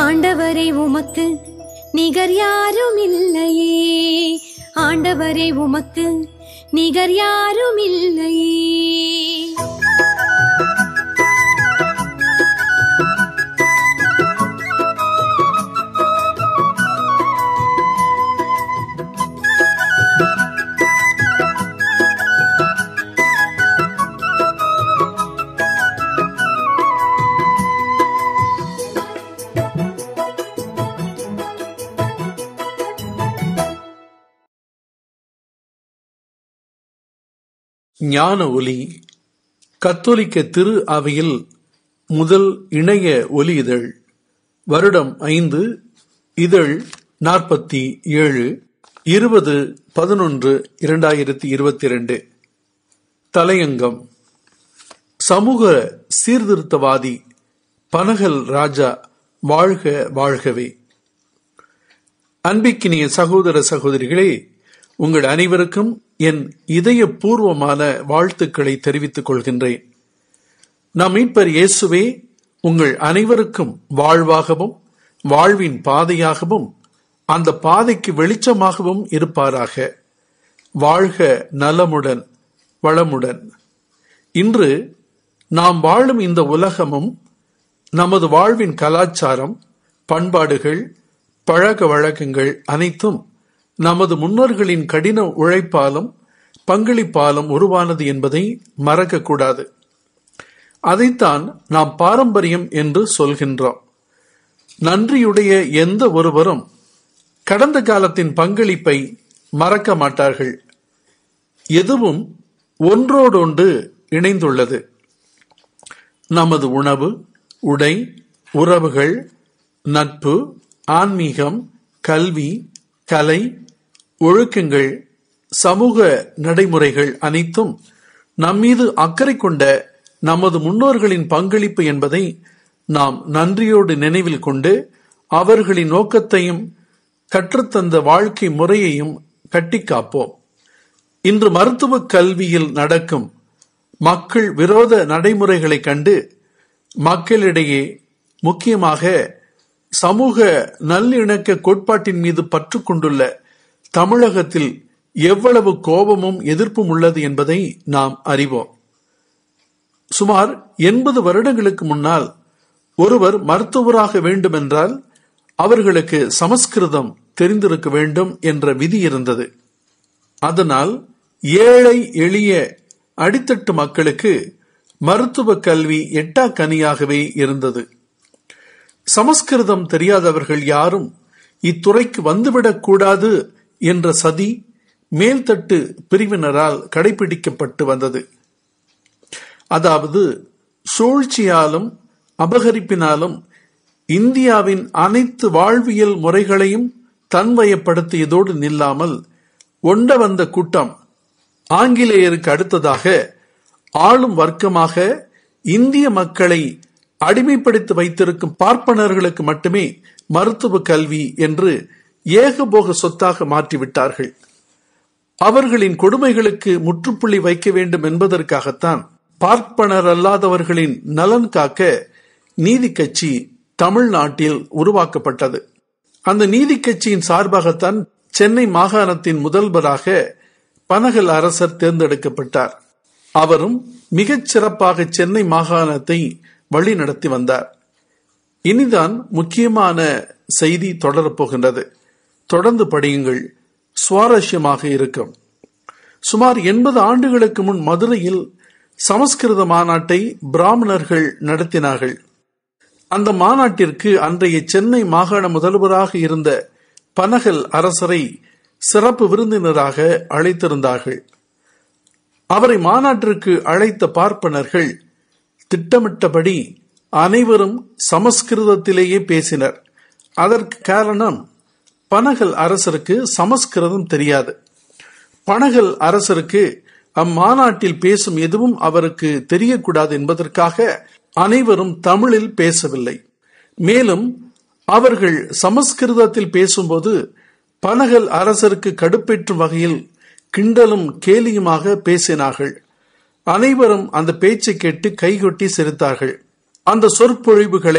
ஆண்டவரே உமக்கு நிகர் யாரும் இல்லையே ஆண்டவரே உமக்கு நிகர் யாரும் இல்லையே ஞான ஒலி கத்தோலிக்க திரு அவையில் முதல் இணைய ஒலி இதழ் வருடம் ஐந்து இதழ் நாற்பத்தி ஏழு இருபது பதினொன்று இரண்டாயிரத்தி இருபத்தி இரண்டு தலையங்கம் சமூக சீர்திருத்தவாதி பனகல் ராஜா வாழ்க வாழ்கவே அன்பிக்கினிய சகோதர சகோதரிகளே உங்கள் அனைவருக்கும் என் இதயபூர்வமான வாழ்த்துக்களை தெரிவித்துக் கொள்கின்றேன் நம் மீட்பர் இயேசுவே உங்கள் அனைவருக்கும் வாழ்வாகவும் வாழ்வின் பாதையாகவும் அந்த பாதைக்கு வெளிச்சமாகவும் இருப்பாராக வாழ்க நலமுடன் வளமுடன் இன்று நாம் வாழும் இந்த உலகமும் நமது வாழ்வின் கலாச்சாரம் பண்பாடுகள் பழக்க வழக்கங்கள் அனைத்தும் நமது முன்னோர்களின் கடின உழைப்பாலும் பங்களிப்பாலும் உருவானது என்பதை மறக்கக்கூடாது அதைத்தான் நாம் பாரம்பரியம் என்று சொல்கின்றோம் நன்றியுடைய எந்த ஒருவரும் கடந்த காலத்தின் பங்களிப்பை மறக்க மாட்டார்கள் எதுவும் ஒன்றோடொன்று இணைந்துள்ளது நமது உணவு உடை உறவுகள் நட்பு ஆன்மீகம் கல்வி கலை ஒழுக்கங்கள் சமூக நடைமுறைகள் அனைத்தும் நம்மீது அக்கறை கொண்ட நமது முன்னோர்களின் பங்களிப்பு என்பதை நாம் நன்றியோடு நினைவில் கொண்டு அவர்களின் நோக்கத்தையும் கற்றுத்தந்த வாழ்க்கை முறையையும் கட்டி காப்போம் இன்று மருத்துவ கல்வியில் நடக்கும் மக்கள் விரோத நடைமுறைகளை கண்டு மக்களிடையே முக்கியமாக சமூக நல்லிணக்க கோட்பாட்டின் மீது பற்று கொண்டுள்ள தமிழகத்தில் எவ்வளவு கோபமும் எதிர்ப்பும் உள்ளது என்பதை நாம் அறிவோம் சுமார் எண்பது வருடங்களுக்கு முன்னால் ஒருவர் மருத்துவராக வேண்டுமென்றால் அவர்களுக்கு சமஸ்கிருதம் தெரிந்திருக்க வேண்டும் என்ற விதி இருந்தது அதனால் ஏழை எளிய அடித்தட்டு மக்களுக்கு மருத்துவ கல்வி எட்டா கனியாகவே இருந்தது சமஸ்கிருதம் தெரியாதவர்கள் யாரும் இத்துறைக்கு வந்துவிடக் கூடாது என்ற சதி மேல்தட்டு பிரிவினரால் கடைபிடிக்கப்பட்டு வந்தது அதாவது சூழ்ச்சியாலும் அபகரிப்பினாலும் இந்தியாவின் அனைத்து வாழ்வியல் முறைகளையும் தன்வயப்படுத்தியதோடு நில்லாமல் ஒண்ட வந்த கூட்டம் ஆங்கிலேயருக்கு அடுத்ததாக ஆளும் வர்க்கமாக இந்திய மக்களை அடிமைப்படுத்தி வைத்திருக்கும் பார்ப்பனர்களுக்கு மட்டுமே மருத்துவ கல்வி என்று ஏகபோக சொத்தாக மாற்றிவிட்டார்கள் அவர்களின் கொடுமைகளுக்கு முற்றுப்புள்ளி வைக்க வேண்டும் என்பதற்காகத்தான் பார்ப்பனர் அல்லாதவர்களின் நலன் காக்க நீதி கட்சி தமிழ்நாட்டில் உருவாக்கப்பட்டது அந்த நீதி கட்சியின் சார்பாகத்தான் சென்னை மாகாணத்தின் முதல்வராக பனகல் அரசர் தேர்ந்தெடுக்கப்பட்டார் அவரும் மிகச் சிறப்பாக சென்னை மாகாணத்தை வழி நடத்தி வந்தார் இனிதான் முக்கியமான செய்தி தொடரப்போகின்றது தொடர்ந்து படியுங்கள் சுவாரஸ்யமாக இருக்கும் சுமார் எண்பது ஆண்டுகளுக்கு முன் மதுரையில் சமஸ்கிருத மாநாட்டை பிராமணர்கள் நடத்தினார்கள் அந்த மாநாட்டிற்கு அன்றைய சென்னை மாகாண முதல்வராக இருந்த பனகல் அரசரை சிறப்பு விருந்தினராக அழைத்திருந்தார்கள் அவரை மாநாட்டிற்கு அழைத்த பார்ப்பனர்கள் திட்டமிட்டபடி அனைவரும் சமஸ்கிருதத்திலேயே பேசினர் அதற்கு காரணம் பனகல் அரசருக்கு சமஸ்கிருதம் தெரியாது பனகல் அரசருக்கு அம்மாநாட்டில் பேசும் எதுவும் அவருக்கு தெரியக்கூடாது என்பதற்காக அனைவரும் தமிழில் பேசவில்லை மேலும் அவர்கள் சமஸ்கிருதத்தில் பேசும்போது பனகல் அரசருக்கு கடுப்பேற்றும் வகையில் கிண்டலும் கேலியுமாக பேசினார்கள் அனைவரும் அந்த பேச்சை கேட்டு கைகொட்டி சிரித்தார்கள் அந்த சொற்பொழிவுகளை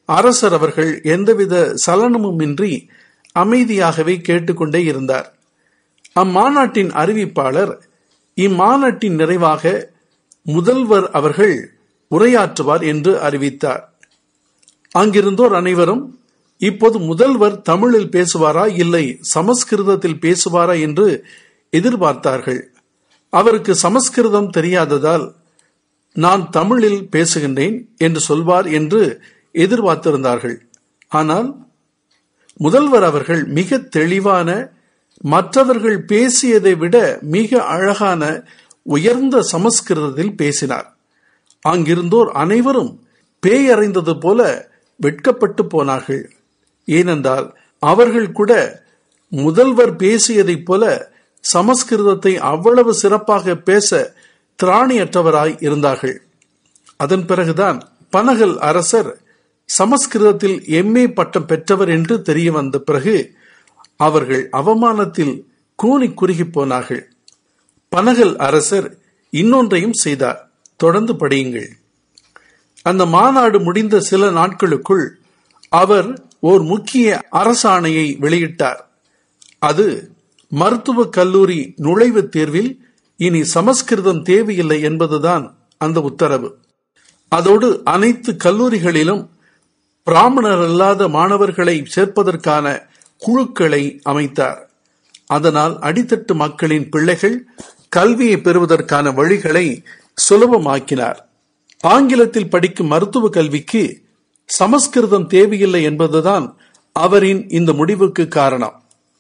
அரசர் அவர்கள் எந்தவித சலனமுமின்றி அமைதியாகவே கேட்டுக்கொண்டே இருந்தார் அம்மாநாட்டின் அறிவிப்பாளர் இம்மாநாட்டின் நிறைவாக முதல்வர் அவர்கள் உரையாற்றுவார் என்று அறிவித்தார் அங்கிருந்தோர் அனைவரும் இப்போது முதல்வர் தமிழில் பேசுவாரா இல்லை சமஸ்கிருதத்தில் பேசுவாரா என்று எதிர்பார்த்தார்கள் அவருக்கு சமஸ்கிருதம் தெரியாததால் நான் தமிழில் பேசுகின்றேன் என்று சொல்வார் என்று எதிர்பார்த்திருந்தார்கள் ஆனால் முதல்வர் அவர்கள் மிக தெளிவான மற்றவர்கள் பேசியதை விட மிக அழகான உயர்ந்த சமஸ்கிருதத்தில் பேசினார் அங்கிருந்தோர் அனைவரும் பேயறைந்தது போல வெட்கப்பட்டு போனார்கள் ஏனென்றால் அவர்கள் கூட முதல்வர் பேசியதைப் போல சமஸ்கிருதத்தை அவ்வளவு சிறப்பாக பேச திராணியற்றவராய் இருந்தார்கள் அதன் பிறகுதான் பனகல் அரசர் சமஸ்கிருதத்தில் எம்ஏ பட்டம் பெற்றவர் என்று தெரிய வந்த பிறகு அவர்கள் அவமானத்தில் கூனி குறுகி போனார்கள் பனகல் அரசர் இன்னொன்றையும் செய்தார் தொடர்ந்து படியுங்கள் அந்த மாநாடு முடிந்த சில நாட்களுக்குள் அவர் ஓர் முக்கிய அரசாணையை வெளியிட்டார் அது மருத்துவக் கல்லூரி நுழைவுத் தேர்வில் இனி சமஸ்கிருதம் தேவையில்லை என்பதுதான் அந்த உத்தரவு அதோடு அனைத்து கல்லூரிகளிலும் பிராமணர் அல்லாத மாணவர்களை சேர்ப்பதற்கான குழுக்களை அமைத்தார் அதனால் அடித்தட்டு மக்களின் பிள்ளைகள் கல்வியை பெறுவதற்கான வழிகளை சுலபமாக்கினார் ஆங்கிலத்தில் படிக்கும் மருத்துவ கல்விக்கு சமஸ்கிருதம் தேவையில்லை என்பதுதான் அவரின் இந்த முடிவுக்கு காரணம்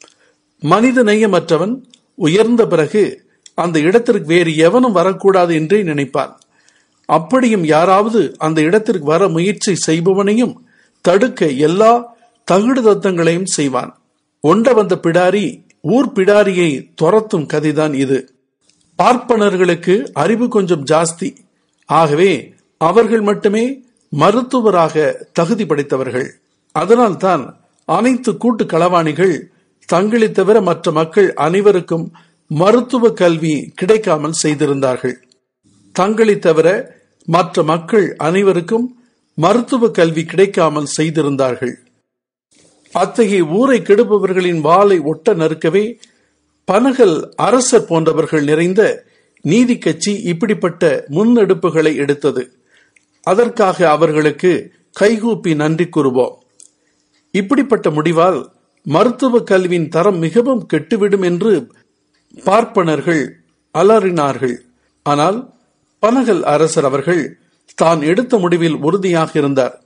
மனித நேயமற்றவன் உயர்ந்த பிறகு அந்த இடத்திற்கு வேறு எவனும் வரக்கூடாது என்றே நினைப்பான் அப்படியும் யாராவது அந்த இடத்திற்கு வர முயற்சி செய்பவனையும் தடுக்க எல்லா தகுடு தத்தங்களையும் செய்வான் ஒண்ட வந்த பிடாரி ஊர் பிடாரியை துரத்தும் கதைதான் இது பார்ப்பனர்களுக்கு அறிவு கொஞ்சம் ஜாஸ்தி ஆகவே அவர்கள் மட்டுமே மருத்துவராக தகுதி படைத்தவர்கள் அதனால்தான் அனைத்து கூட்டு களவாணிகள் தங்களை தவிர மற்ற மக்கள் அனைவருக்கும் மருத்துவ கல்வி கிடைக்காமல் செய்திருந்தார்கள் தங்களை தவிர மற்ற மக்கள் அனைவருக்கும் மருத்துவ கல்வி கிடைக்காமல் செய்திருந்தார்கள் அத்தகைய ஊரை கெடுப்பவர்களின் வாளை ஒட்ட நறுக்கவே பனகல் அரசர் போன்றவர்கள் நிறைந்த நீதி கட்சி இப்படிப்பட்ட முன்னெடுப்புகளை எடுத்தது அதற்காக அவர்களுக்கு கைகூப்பி நன்றி கூறுவோம் இப்படிப்பட்ட முடிவால் மருத்துவ கல்வியின் தரம் மிகவும் கெட்டுவிடும் என்று பார்ப்பனர்கள் அலறினார்கள் ஆனால் பனகல் அரசர் அவர்கள் தான் எடுத்த முடிவில் உறுதியாக இருந்தார்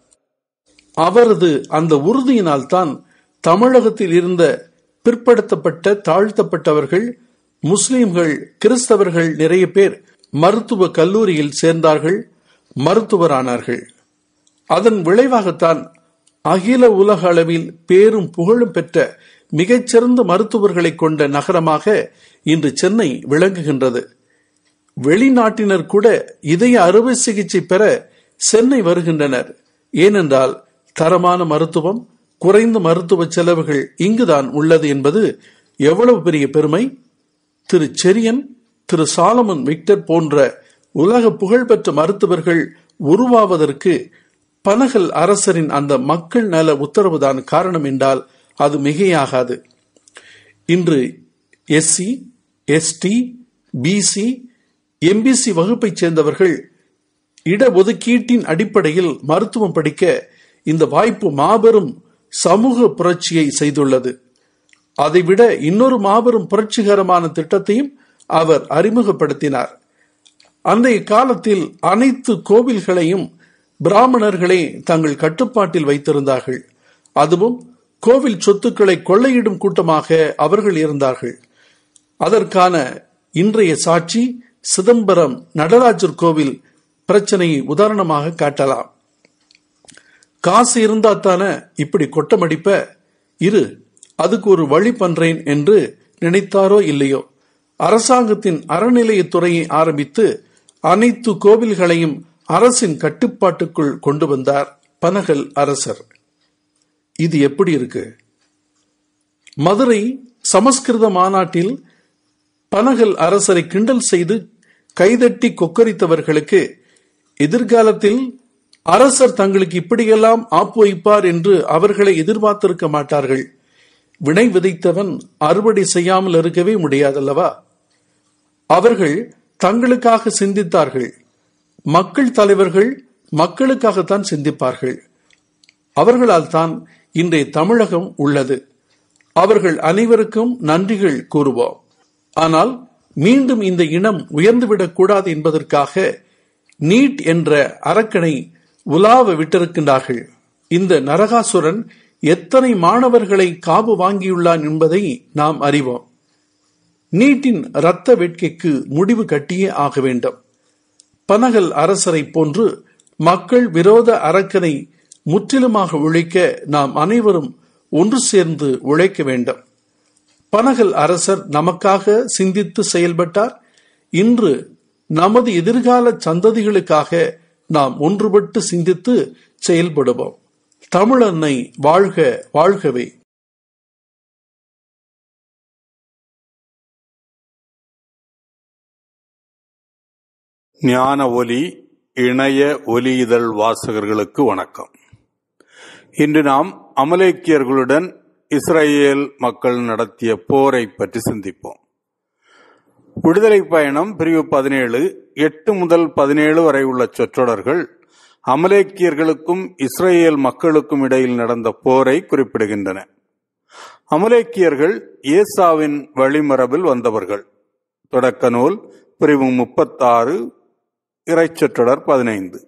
அவரது அந்த உறுதியினால் தான் தமிழகத்தில் இருந்த பிற்படுத்தப்பட்ட தாழ்த்தப்பட்டவர்கள் முஸ்லிம்கள் கிறிஸ்தவர்கள் நிறைய பேர் மருத்துவ கல்லூரியில் சேர்ந்தார்கள் மருத்துவரானார்கள் அதன் விளைவாகத்தான் அகில உலக அளவில் பேரும் புகழும் பெற்ற மிகச்சிறந்த மருத்துவர்களை கொண்ட நகரமாக இன்று சென்னை விளங்குகின்றது வெளிநாட்டினர் கூட இதய அறுவை சிகிச்சை பெற சென்னை வருகின்றனர் ஏனென்றால் தரமான மருத்துவம் குறைந்த மருத்துவ செலவுகள் இங்குதான் உள்ளது என்பது எவ்வளவு பெரிய பெருமை திரு செரியன் திரு சாலமன் விக்டர் போன்ற உலக புகழ்பெற்ற மருத்துவர்கள் உருவாவதற்கு பனகல் அரசரின் அந்த மக்கள் நல உத்தரவுதான் காரணம் என்றால் அது மிகையாகாது இன்று எஸ்சி எஸ்டி பிசி எம்பிசி வகுப்பைச் சேர்ந்தவர்கள் இடஒதுக்கீட்டின் அடிப்படையில் மருத்துவம் படிக்க இந்த வாய்ப்பு மாபெரும் சமூக புரட்சியை செய்துள்ளது அதைவிட இன்னொரு மாபெரும் புரட்சிகரமான திட்டத்தையும் அவர் அறிமுகப்படுத்தினார் அன்றைய காலத்தில் அனைத்து கோவில்களையும் பிராமணர்களே தங்கள் கட்டுப்பாட்டில் வைத்திருந்தார்கள் அதுவும் கோவில் சொத்துக்களை கொள்ளையிடும் கூட்டமாக அவர்கள் இருந்தார்கள் அதற்கான இன்றைய சாட்சி சிதம்பரம் நடராஜர் கோவில் பிரச்சனையை உதாரணமாக காட்டலாம் காசு இருந்தா தானே இப்படி கொட்டமடிப்ப இரு அதுக்கு ஒரு வழி பண்றேன் என்று நினைத்தாரோ இல்லையோ அரசாங்கத்தின் அறநிலையத்துறையை ஆரம்பித்து அனைத்து கோவில்களையும் அரசின் கட்டுப்பாட்டுக்குள் கொண்டு வந்தார் பனகல் அரசர் இது எப்படி இருக்கு மதுரை சமஸ்கிருத மாநாட்டில் பனகல் அரசரை கிண்டல் செய்து கைதட்டி கொக்கரித்தவர்களுக்கு எதிர்காலத்தில் அரசர் தங்களுக்கு இப்படியெல்லாம் ஆப்பு வைப்பார் என்று அவர்களை எதிர்பார்த்திருக்க மாட்டார்கள் வினை விதைத்தவன் அறுவடை செய்யாமல் இருக்கவே முடியாதல்லவா அவர்கள் தங்களுக்காக சிந்தித்தார்கள் மக்கள் தலைவர்கள் மக்களுக்காகத்தான் சிந்திப்பார்கள் அவர்களால் தான் இன்றைய தமிழகம் உள்ளது அவர்கள் அனைவருக்கும் நன்றிகள் கூறுவோம் ஆனால் மீண்டும் இந்த இனம் உயர்ந்துவிடக் கூடாது என்பதற்காக நீட் என்ற அரக்கனை உலாவ விட்டிருக்கின்றார்கள் இந்த நரகாசுரன் எத்தனை மாணவர்களை காவு வாங்கியுள்ளான் என்பதை நாம் அறிவோம் நீட்டின் இரத்த வேட்கைக்கு முடிவு கட்டியே ஆக வேண்டும் பனகல் அரசரை போன்று மக்கள் விரோத அரக்கனை முற்றிலுமாக ஒழிக்க நாம் அனைவரும் ஒன்று சேர்ந்து உழைக்க வேண்டும் பனகல் அரசர் நமக்காக சிந்தித்து செயல்பட்டார் இன்று நமது எதிர்கால சந்ததிகளுக்காக நாம் ஒன்றுபட்டு சிந்தித்து செயல்படுவோம் தமிழன்னை வாழ்க வாழ்கவே ஞான ஒலி இணைய ஒலி இதழ் வாசகர்களுக்கு வணக்கம் இன்று நாம் அமலேக்கியர்களுடன் இஸ்ரேல் மக்கள் நடத்திய போரை பற்றி சிந்திப்போம் விடுதலை பயணம் பிரிவு பதினேழு எட்டு முதல் பதினேழு வரை உள்ள சொற்றொடர்கள் அமலேக்கியர்களுக்கும் இஸ்ரேல் மக்களுக்கும் இடையில் நடந்த போரை குறிப்பிடுகின்றன அமலேக்கியர்கள் ஏசாவின் வழிமரபில் வந்தவர்கள் தொடக்க நூல் பிரிவு முப்பத்தாறு இறைச்சொற்றொடர் பதினைந்து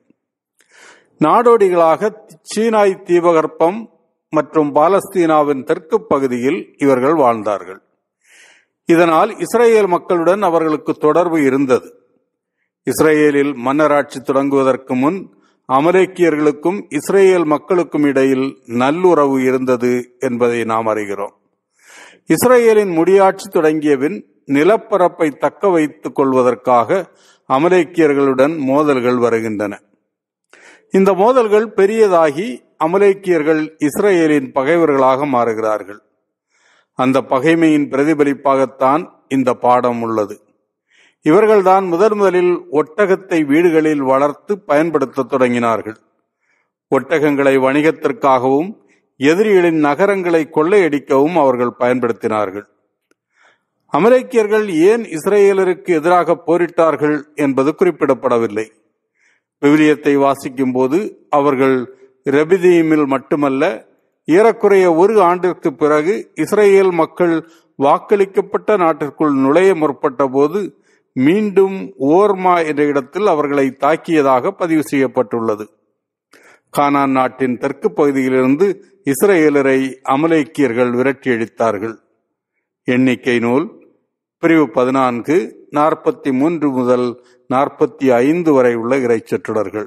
நாடோடிகளாக சீனாய் தீபகற்பம் மற்றும் பாலஸ்தீனாவின் தெற்கு பகுதியில் இவர்கள் வாழ்ந்தார்கள் இதனால் இஸ்ரேல் மக்களுடன் அவர்களுக்கு தொடர்பு இருந்தது இஸ்ரேலில் மன்னராட்சி தொடங்குவதற்கு முன் அமலேக்கியர்களுக்கும் இஸ்ரேல் மக்களுக்கும் இடையில் நல்லுறவு இருந்தது என்பதை நாம் அறிகிறோம் இஸ்ரேலின் முடியாட்சி தொடங்கியபின் நிலப்பரப்பை தக்க வைத்துக் கொள்வதற்காக அமலேக்கியர்களுடன் மோதல்கள் வருகின்றன இந்த மோதல்கள் பெரியதாகி அமலேக்கியர்கள் இஸ்ரேலின் பகைவர்களாக மாறுகிறார்கள் அந்த பகைமையின் பிரதிபலிப்பாகத்தான் இந்த பாடம் உள்ளது இவர்கள்தான் முதன் முதலில் ஒட்டகத்தை வீடுகளில் வளர்த்து பயன்படுத்த தொடங்கினார்கள் ஒட்டகங்களை வணிகத்திற்காகவும் எதிரிகளின் நகரங்களை கொள்ளையடிக்கவும் அவர்கள் பயன்படுத்தினார்கள் அமெரிக்கியர்கள் ஏன் இஸ்ரேலருக்கு எதிராக போரிட்டார்கள் என்பது குறிப்பிடப்படவில்லை விவிலியத்தை வாசிக்கும் போது அவர்கள் ரெபிதீமில் மட்டுமல்ல ஏறக்குறைய ஒரு ஆண்டிற்கு பிறகு இஸ்ரேல் மக்கள் வாக்களிக்கப்பட்ட நாட்டிற்குள் நுழைய முற்பட்ட போது மீண்டும் ஓர்மா என்ற இடத்தில் அவர்களை தாக்கியதாக பதிவு செய்யப்பட்டுள்ளது கானான் நாட்டின் தெற்கு பகுதியிலிருந்து இஸ்ரேலரை அமலேக்கியர்கள் விரட்டியடித்தார்கள் எண்ணிக்கை நூல் பிரிவு பதினான்கு நாற்பத்தி மூன்று முதல் நாற்பத்தி ஐந்து வரை உள்ள இறைச்சொற்றொடர்கள்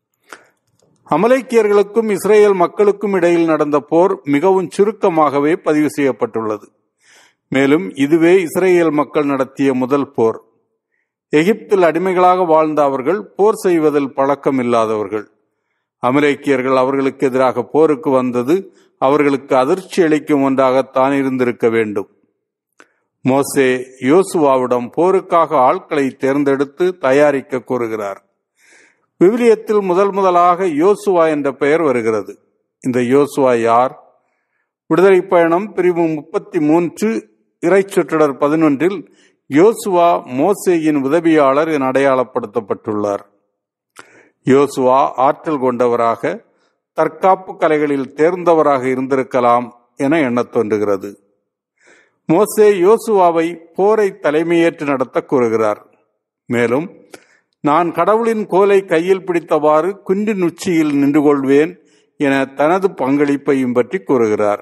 அமலேக்கியர்களுக்கும் இஸ்ரேல் மக்களுக்கும் இடையில் நடந்த போர் மிகவும் சுருக்கமாகவே பதிவு செய்யப்பட்டுள்ளது மேலும் இதுவே இஸ்ரேல் மக்கள் நடத்திய முதல் போர் எகிப்தில் அடிமைகளாக வாழ்ந்த அவர்கள் போர் செய்வதில் பழக்கம் இல்லாதவர்கள் அமெரிக்கியர்கள் அவர்களுக்கு எதிராக போருக்கு வந்தது அவர்களுக்கு அதிர்ச்சி அளிக்கும் ஒன்றாகத்தான் இருந்திருக்க வேண்டும் மோசே யோசுவாவிடம் போருக்காக ஆட்களை தேர்ந்தெடுத்து தயாரிக்க கூறுகிறார் விவிலியத்தில் முதல் முதலாக யோசுவா என்ற பெயர் வருகிறது இந்த யோசுவா யார் விடுதலை பயணம் பிரிவு முப்பத்தி மூன்று இறைச்சொற்றடர் பதினொன்றில் யோசுவா மோசேயின் உதவியாளர் என அடையாளப்படுத்தப்பட்டுள்ளார் யோசுவா ஆற்றல் கொண்டவராக தற்காப்பு கலைகளில் தேர்ந்தவராக இருந்திருக்கலாம் என எண்ணத் தோன்றுகிறது மோசே யோசுவாவை போரை தலைமையேற்று நடத்த கூறுகிறார் மேலும் நான் கடவுளின் கோலை கையில் பிடித்தவாறு குன்றின் உச்சியில் நின்று கொள்வேன் என தனது பங்களிப்பையும் பற்றி கூறுகிறார்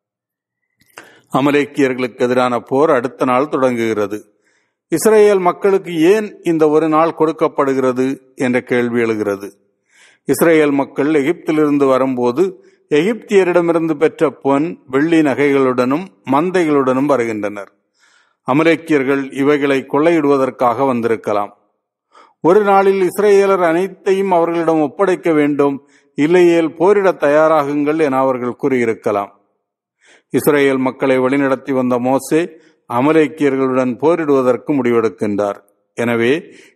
அமலேக்கியர்களுக்கு எதிரான போர் அடுத்த நாள் தொடங்குகிறது இஸ்ரேல் மக்களுக்கு ஏன் இந்த ஒரு நாள் கொடுக்கப்படுகிறது என்ற கேள்வி எழுகிறது இஸ்ரேல் மக்கள் எகிப்திலிருந்து வரும்போது எகிப்தியரிடமிருந்து பெற்ற பொன் வெள்ளி நகைகளுடனும் மந்தைகளுடனும் வருகின்றனர் அமெரிக்கியர்கள் இவைகளை கொள்ளையிடுவதற்காக வந்திருக்கலாம் ஒரு நாளில் இஸ்ரேலர் அனைத்தையும் அவர்களிடம் ஒப்படைக்க வேண்டும் இல்லையேல் போரிட தயாராகுங்கள் என அவர்கள் கூறியிருக்கலாம் இஸ்ரேல் மக்களை வழிநடத்தி வந்த மோசே அமலேக்கியர்களுடன் போரிடுவதற்கு முடிவெடுக்கின்றார் எனவே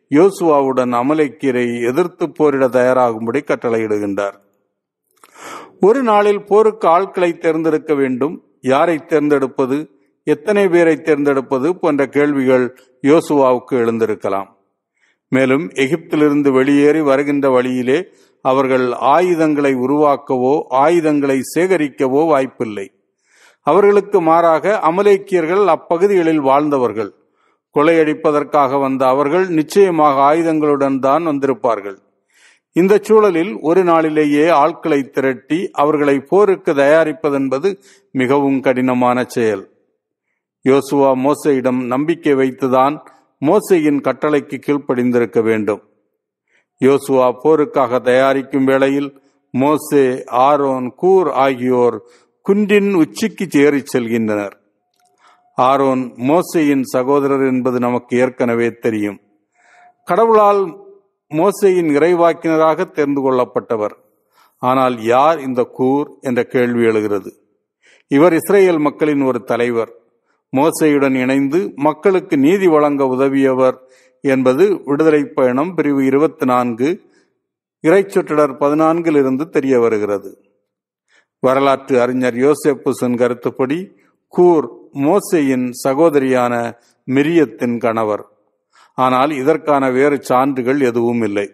யோசுவாவுடன் அமலேக்கியரை எதிர்த்து போரிட தயாராகும்படி கட்டளையிடுகின்றார் ஒரு நாளில் போருக்கு ஆட்களை தேர்ந்தெடுக்க வேண்டும் யாரை தேர்ந்தெடுப்பது எத்தனை பேரை தேர்ந்தெடுப்பது போன்ற கேள்விகள் யோசுவாவுக்கு எழுந்திருக்கலாம் மேலும் எகிப்திலிருந்து வெளியேறி வருகின்ற வழியிலே அவர்கள் ஆயுதங்களை உருவாக்கவோ ஆயுதங்களை சேகரிக்கவோ வாய்ப்பில்லை அவர்களுக்கு மாறாக அமலேக்கியர்கள் அப்பகுதிகளில் வாழ்ந்தவர்கள் கொள்ளையடிப்பதற்காக வந்த அவர்கள் நிச்சயமாக ஆயுதங்களுடன் தான் வந்திருப்பார்கள் இந்த சூழலில் ஒரு நாளிலேயே ஆட்களை திரட்டி அவர்களை போருக்கு தயாரிப்பதென்பது மிகவும் கடினமான செயல் யோசுவா மோசையிடம் நம்பிக்கை வைத்துதான் மோசையின் கட்டளைக்கு கீழ்ப்படிந்திருக்க வேண்டும் யோசுவா போருக்காக தயாரிக்கும் வேளையில் மோசே ஆரோன் கூர் ஆகியோர் குன்றின் உச்சிக்கு ஏறி செல்கின்றனர் ஆரோன் மோசையின் சகோதரர் என்பது நமக்கு ஏற்கனவே தெரியும் கடவுளால் மோசையின் இறைவாக்கினராக தேர்ந்து கொள்ளப்பட்டவர் ஆனால் யார் இந்த கூர் என்ற கேள்வி எழுகிறது இவர் இஸ்ரேல் மக்களின் ஒரு தலைவர் மோசையுடன் இணைந்து மக்களுக்கு நீதி வழங்க உதவியவர் என்பது விடுதலை பயணம் பிரிவு இருபத்தி நான்கு இறைச்சொற்றடர் பதினான்கில் இருந்து தெரிய வருகிறது வரலாற்று அறிஞர் யோசேப்புசன் கருத்துப்படி கூர் மோசையின் சகோதரியான மிரியத்தின் கணவர் ஆனால் இதற்கான வேறு சான்றுகள் எதுவும் இல்லை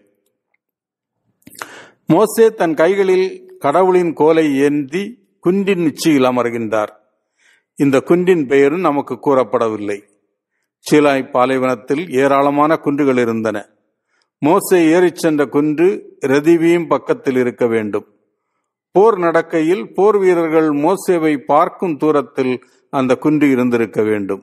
மோசே தன் கைகளில் கடவுளின் கோலை ஏந்தி குன்றின் உச்சியில் அமர்கின்றார் இந்த குன்றின் பெயரும் நமக்கு கூறப்படவில்லை சீலாய் பாலைவனத்தில் ஏராளமான குன்றுகள் இருந்தன மோசே ஏறிச் சென்ற குன்று ரதிவியும் பக்கத்தில் இருக்க வேண்டும் போர் நடக்கையில் போர் வீரர்கள் மோசேவை பார்க்கும் தூரத்தில் அந்த குன்று இருந்திருக்க வேண்டும்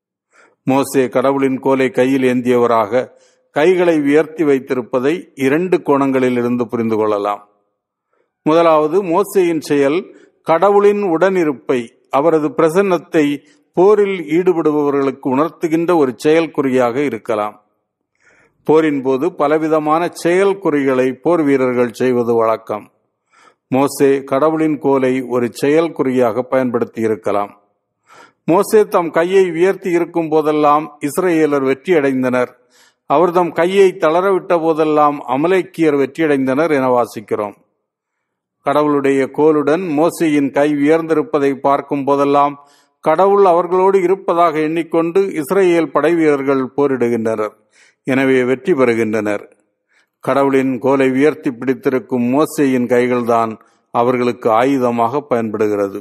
மோசே கடவுளின் கோலை கையில் ஏந்தியவராக கைகளை உயர்த்தி வைத்திருப்பதை இரண்டு கோணங்களில் இருந்து புரிந்து கொள்ளலாம் முதலாவது மோசேயின் செயல் கடவுளின் உடனிருப்பை அவரது பிரசன்னத்தை போரில் ஈடுபடுபவர்களுக்கு உணர்த்துகின்ற ஒரு செயல்குறியாக இருக்கலாம் போரின் போது பலவிதமான செயல்குறிகளை போர் வீரர்கள் செய்வது வழக்கம் மோசே கடவுளின் கோலை ஒரு செயல்குறியாக பயன்படுத்தி இருக்கலாம் மோசே தம் கையை உயர்த்தி இருக்கும் போதெல்லாம் இஸ்ரேலர் வெற்றியடைந்தனர் அவர் தம் கையை தளரவிட்ட போதெல்லாம் அமலேக்கியர் வெற்றியடைந்தனர் என வாசிக்கிறோம் கடவுளுடைய கோலுடன் மோசையின் கை உயர்ந்திருப்பதை பார்க்கும் போதெல்லாம் கடவுள் அவர்களோடு இருப்பதாக எண்ணிக்கொண்டு இஸ்ரேல் படை வீரர்கள் போரிடுகின்றனர் எனவே வெற்றி பெறுகின்றனர் கடவுளின் கோலை உயர்த்தி பிடித்திருக்கும் மோசையின் கைகள்தான் அவர்களுக்கு ஆயுதமாக பயன்படுகிறது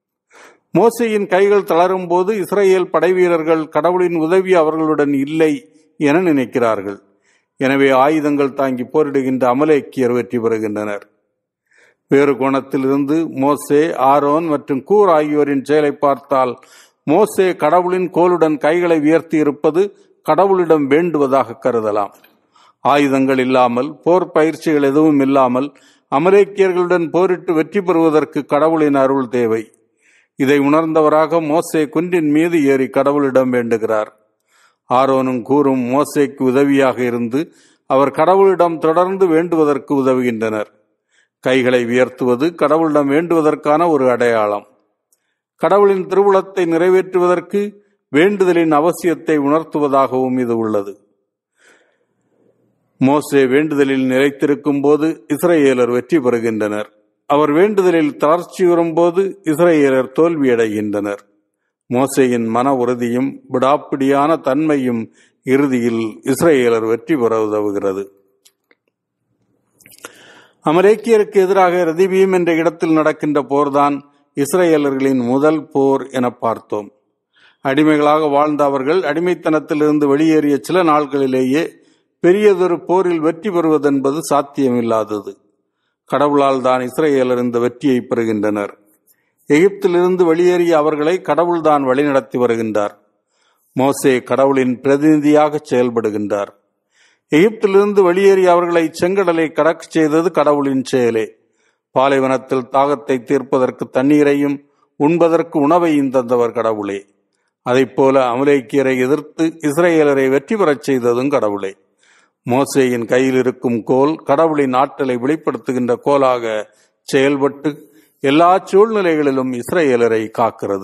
மோசையின் கைகள் தளரும் போது இஸ்ரேல் படை வீரர்கள் கடவுளின் உதவி அவர்களுடன் இல்லை என நினைக்கிறார்கள் எனவே ஆயுதங்கள் தாங்கி போரிடுகின்ற அமலேக்கியர் வெற்றி பெறுகின்றனர் வேறு கோணத்திலிருந்து மோசே ஆரோன் மற்றும் கூர் ஆகியோரின் செயலை பார்த்தால் மோசே கடவுளின் கோலுடன் கைகளை உயர்த்தி இருப்பது கடவுளிடம் வேண்டுவதாக கருதலாம் ஆயுதங்கள் இல்லாமல் போர் பயிற்சிகள் எதுவும் இல்லாமல் அமெரிக்கியர்களுடன் போரிட்டு வெற்றி பெறுவதற்கு கடவுளின் அருள் தேவை இதை உணர்ந்தவராக மோசே குன்றின் மீது ஏறி கடவுளிடம் வேண்டுகிறார் ஆரோனும் கூறும் மோசேக்கு உதவியாக இருந்து அவர் கடவுளிடம் தொடர்ந்து வேண்டுவதற்கு உதவுகின்றனர் கைகளை உயர்த்துவது கடவுளிடம் வேண்டுவதற்கான ஒரு அடையாளம் கடவுளின் திருவுளத்தை நிறைவேற்றுவதற்கு வேண்டுதலின் அவசியத்தை உணர்த்துவதாகவும் இது உள்ளது மோசே வேண்டுதலில் நிலைத்திருக்கும் போது இஸ்ரேலர் வெற்றி பெறுகின்றனர் அவர் வேண்டுதலில் தளர்ச்சி வரும்போது இஸ்ரேலர் தோல்வியடைகின்றனர் மோசையின் மன உறுதியும் விடாப்பிடியான தன்மையும் இறுதியில் இஸ்ரேலர் வெற்றி பெற உதவுகிறது அமரேக்கியருக்கு எதிராக ரதிபீம் என்ற இடத்தில் நடக்கின்ற போர்தான் இஸ்ரேலர்களின் முதல் போர் என பார்த்தோம் அடிமைகளாக வாழ்ந்த அவர்கள் அடிமைத்தனத்திலிருந்து வெளியேறிய சில நாட்களிலேயே பெரியதொரு போரில் வெற்றி பெறுவதென்பது சாத்தியமில்லாதது கடவுளால் தான் இஸ்ரேலர் இந்த வெற்றியை பெறுகின்றனர் எகிப்திலிருந்து வெளியேறிய அவர்களை கடவுள்தான் வழிநடத்தி வருகின்றார் மோசே கடவுளின் பிரதிநிதியாக செயல்படுகின்றார் எகிப்திலிருந்து வெளியேறி அவர்களை செங்கடலை கடக்க செய்தது கடவுளின் செயலே பாலைவனத்தில் தாகத்தை தீர்ப்பதற்கு தண்ணீரையும் உண்பதற்கு உணவையும் தந்தவர் கடவுளே போல அமலேக்கியரை எதிர்த்து இஸ்ரேலரை வெற்றி பெறச் செய்ததும் கடவுளே மோசேயின் கையில் இருக்கும் கோல் கடவுளின் ஆற்றலை வெளிப்படுத்துகின்ற கோலாக செயல்பட்டு எல்லா சூழ்நிலைகளிலும் இஸ்ரேலரை காக்கிறது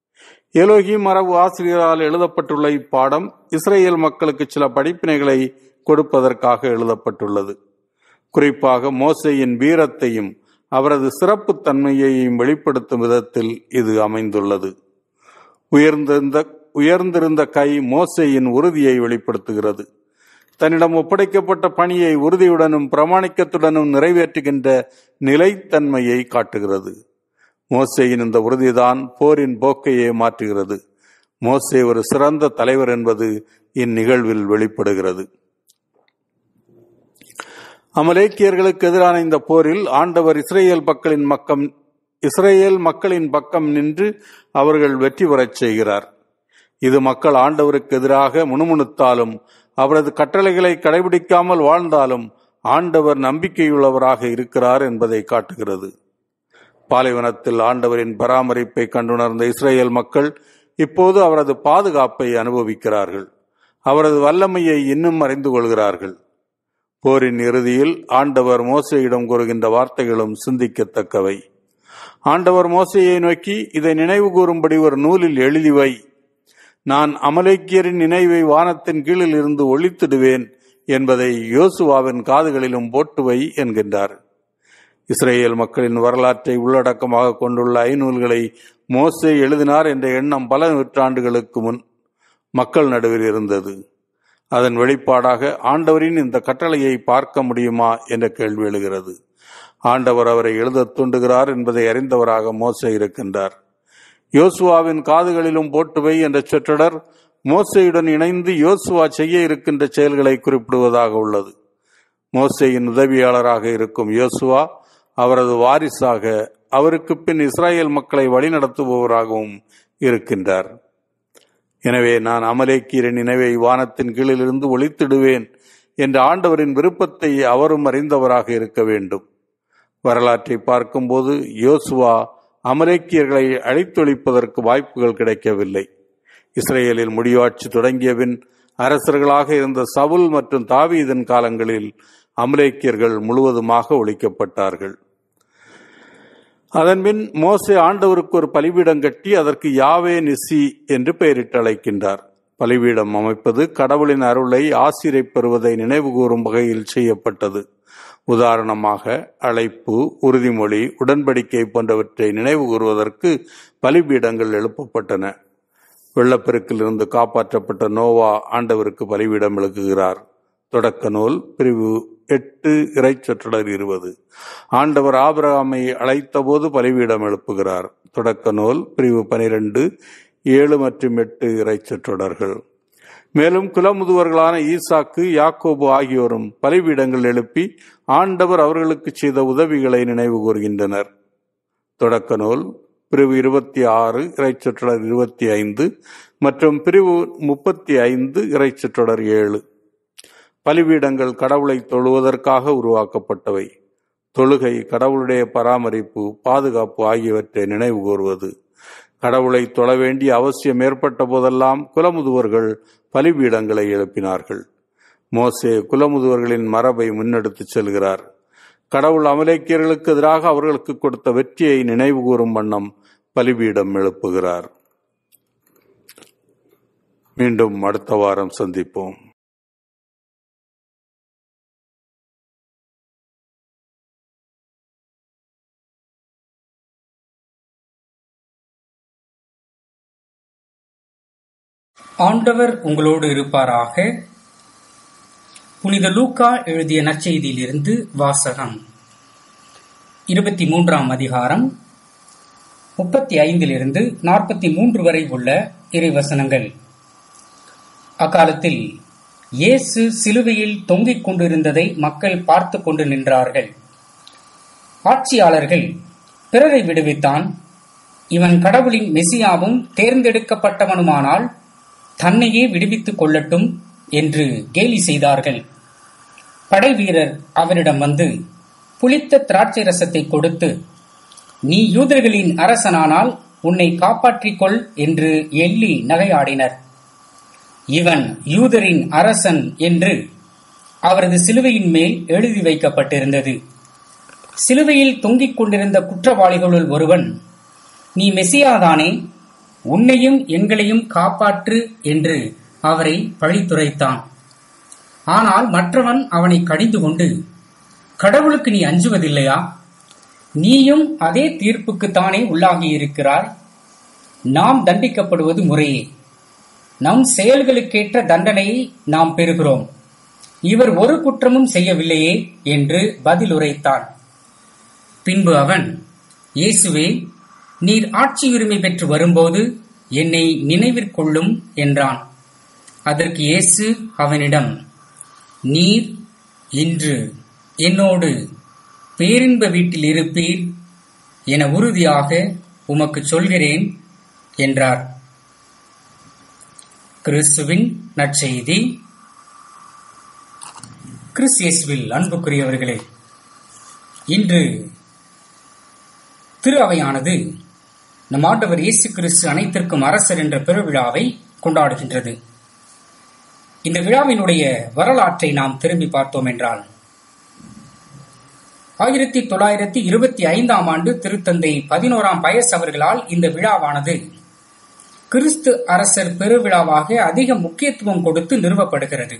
எலோகி மரபு ஆசிரியரால் எழுதப்பட்டுள்ள இப்பாடம் இஸ்ரேல் மக்களுக்கு சில படிப்பினைகளை கொடுப்பதற்காக எழுதப்பட்டுள்ளது குறிப்பாக மோசையின் வீரத்தையும் அவரது சிறப்புத் தன்மையையும் வெளிப்படுத்தும் விதத்தில் இது அமைந்துள்ளது உயர்ந்திருந்த உயர்ந்திருந்த கை மோசையின் உறுதியை வெளிப்படுத்துகிறது தன்னிடம் ஒப்படைக்கப்பட்ட பணியை உறுதியுடனும் பிரமாணிக்கத்துடனும் நிறைவேற்றுகின்ற நிலைத்தன்மையை காட்டுகிறது மோசையின் இந்த உறுதிதான் போரின் போக்கையே மாற்றுகிறது மோசே ஒரு சிறந்த தலைவர் என்பது இந்நிகழ்வில் வெளிப்படுகிறது அமலேக்கியர்களுக்கு எதிரான இந்த போரில் ஆண்டவர் இஸ்ரேல் மக்களின் பக்கம் இஸ்ரேல் மக்களின் பக்கம் நின்று அவர்கள் வெற்றி பெறச் செய்கிறார் இது மக்கள் ஆண்டவருக்கு எதிராக முணுமுணுத்தாலும் அவரது கட்டளைகளை கடைபிடிக்காமல் வாழ்ந்தாலும் ஆண்டவர் நம்பிக்கையுள்ளவராக இருக்கிறார் என்பதை காட்டுகிறது பாலைவனத்தில் ஆண்டவரின் பராமரிப்பை கண்டுணர்ந்த இஸ்ரேல் மக்கள் இப்போது அவரது பாதுகாப்பை அனுபவிக்கிறார்கள் அவரது வல்லமையை இன்னும் அறிந்து கொள்கிறார்கள் போரின் இறுதியில் ஆண்டவர் மோசையிடம் கூறுகின்ற வார்த்தைகளும் சிந்திக்கத்தக்கவை ஆண்டவர் மோசையை நோக்கி இதை நினைவு கூறும்படி ஒரு நூலில் எழுதி வை நான் அமலேக்கியரின் நினைவை வானத்தின் கீழில் இருந்து ஒழித்திடுவேன் என்பதை யோசுவாவின் காதுகளிலும் போட்டு வை என்கின்றார் இஸ்ரேல் மக்களின் வரலாற்றை உள்ளடக்கமாக கொண்டுள்ள ஐநூல்களை மோசே எழுதினார் என்ற எண்ணம் பல நூற்றாண்டுகளுக்கு முன் மக்கள் நடுவில் இருந்தது அதன் வெளிப்பாடாக ஆண்டவரின் இந்த கட்டளையை பார்க்க முடியுமா என்ற கேள்வி எழுகிறது ஆண்டவர் அவரை எழுதத் தூண்டுகிறார் என்பதை அறிந்தவராக மோசே இருக்கின்றார் யோசுவாவின் காதுகளிலும் போட்டுவை என்ற சொற்றொடர் மோசையுடன் இணைந்து யோசுவா செய்ய இருக்கின்ற செயல்களை குறிப்பிடுவதாக உள்ளது மோசையின் உதவியாளராக இருக்கும் யோசுவா அவரது வாரிசாக அவருக்கு பின் இஸ்ராயேல் மக்களை வழிநடத்துபவராகவும் இருக்கின்றார் எனவே நான் அமலேக்கியரின் நினைவை வானத்தின் கீழிலிருந்து ஒழித்திடுவேன் என்ற ஆண்டவரின் விருப்பத்தை அவரும் அறிந்தவராக இருக்க வேண்டும் வரலாற்றை பார்க்கும்போது யோசுவா அமலேக்கியர்களை அழித்தொழிப்பதற்கு வாய்ப்புகள் கிடைக்கவில்லை இஸ்ரேலில் முடிவாட்சி தொடங்கியபின் அரசர்களாக இருந்த சவுல் மற்றும் தாவீதன் காலங்களில் அமலேக்கியர்கள் முழுவதுமாக ஒழிக்கப்பட்டார்கள் அதன்பின் மோசே ஆண்டவருக்கு ஒரு பலிபீடம் கட்டி அதற்கு யாவே நிசி என்று பெயரிட்டு அழைக்கின்றார் பலிபீடம் அமைப்பது கடவுளின் அருளை ஆசிரை பெறுவதை நினைவுகூரும் வகையில் செய்யப்பட்டது உதாரணமாக அழைப்பு உறுதிமொழி உடன்படிக்கை போன்றவற்றை நினைவு கூறுவதற்கு பலிபீடங்கள் எழுப்பப்பட்டன வெள்ளப்பெருக்கிலிருந்து காப்பாற்றப்பட்ட நோவா ஆண்டவருக்கு பலிபீடம் எழுக்குகிறார் தொடக்க நூல் பிரிவு எட்டு இறைச்சொற்றொடர் இருபது ஆண்டவர் ஆபிரகாமை அழைத்தபோது பலிபீடம் எழுப்புகிறார் தொடக்க நூல் பிரிவு பனிரெண்டு ஏழு மற்றும் எட்டு இறைச்சொற்றொடர்கள் மேலும் குலமுதுவர்களான ஈசாக்கு யாக்கோபு ஆகியோரும் பலிபீடங்கள் எழுப்பி ஆண்டவர் அவர்களுக்கு செய்த உதவிகளை நினைவு கூறுகின்றனர் தொடக்க நூல் பிரிவு இருபத்தி ஆறு இறைச்சொற்றொடர் இருபத்தி ஐந்து மற்றும் பிரிவு முப்பத்தி ஐந்து இறைச்சொற்றொடர் ஏழு பலிபீடங்கள் கடவுளை தொழுவதற்காக உருவாக்கப்பட்டவை தொழுகை கடவுளுடைய பராமரிப்பு பாதுகாப்பு ஆகியவற்றை நினைவு கூறுவது கடவுளை தொழ வேண்டிய அவசியம் ஏற்பட்ட போதெல்லாம் குலமுதுவர்கள் பலிபீடங்களை எழுப்பினார்கள் மோசே குலமுதுவர்களின் மரபை முன்னெடுத்துச் செல்கிறார் கடவுள் அமலேக்கியர்களுக்கு எதிராக அவர்களுக்கு கொடுத்த வெற்றியை நினைவு கூறும் வண்ணம் பலிபீடம் எழுப்புகிறார் மீண்டும் அடுத்த வாரம் சந்திப்போம் ஆண்டவர் உங்களோடு இருப்பாராக புனித லூக்கா எழுதிய நற்செய்தியிலிருந்து வாசகம் இருபத்தி மூன்றாம் அதிகாரம் முப்பத்தி ஐந்திலிருந்து நாற்பத்தி மூன்று வரை உள்ள இறைவசனங்கள் அக்காலத்தில் இயேசு சிலுவையில் தொங்கிக் கொண்டிருந்ததை மக்கள் பார்த்து கொண்டு நின்றார்கள் ஆட்சியாளர்கள் பிறரை விடுவித்தான் இவன் கடவுளின் மெசியாவும் தேர்ந்தெடுக்கப்பட்டவனுமானால் தன்னையே விடுவித்துக் கொள்ளட்டும் என்று கேலி செய்தார்கள் படை வீரர் அவரிடம் வந்து புளித்த திராட்சை ரசத்தை கொடுத்து நீ யூதர்களின் அரசனானால் உன்னை காப்பாற்றிக் கொள் என்று எள்ளி நகையாடினர் இவன் யூதரின் அரசன் என்று அவரது சிலுவையின் மேல் எழுதி வைக்கப்பட்டிருந்தது சிலுவையில் தொங்கிக் கொண்டிருந்த குற்றவாளிகளுள் ஒருவன் நீ மெசியாதானே உன்னையும் எங்களையும் காப்பாற்று என்று அவரை பழித்துரைத்தான் ஆனால் மற்றவன் அவனை கடிந்து கொண்டு கடவுளுக்கு நீ அஞ்சுவதில்லையா நீயும் அதே தீர்ப்புக்குத்தானே உள்ளாகி இருக்கிறாய் நாம் தண்டிக்கப்படுவது முறையே நம் செயல்களுக்கேற்ற தண்டனையை நாம் பெறுகிறோம் இவர் ஒரு குற்றமும் செய்யவில்லையே என்று பதிலுரைத்தான் பின்பு அவன் இயேசுவே நீர் ஆட்சி உரிமை பெற்று வரும்போது என்னை நினைவிற்கொள்ளும் என்றான் அதற்கு இயேசு அவனிடம் நீர் இன்று என்னோடு பேரின்ப வீட்டில் இருப்பீர் என உறுதியாக உமக்கு சொல்கிறேன் என்றார் கிறிஸ்துவின் நற்செய்தி கிறிஸ்தியேசுவில் அன்புக்குரியவர்களே இன்று திரு அவையானது நம் ஆண்டவர் இயேசு கிறிஸ்து அனைத்திற்கும் அரசர் என்ற பெருவிழாவை கொண்டாடுகின்றது இந்த விழாவினுடைய வரலாற்றை நாம் திரும்பி பார்த்தோம் என்றால் ஆயிரத்தி தொள்ளாயிரத்தி இருபத்தி ஐந்தாம் ஆண்டு திருத்தந்தை பதினோராம் பயஸ் அவர்களால் இந்த விழாவானது கிறிஸ்து அரசர் பெருவிழாவாக அதிக முக்கியத்துவம் கொடுத்து நிறுவப்படுகிறது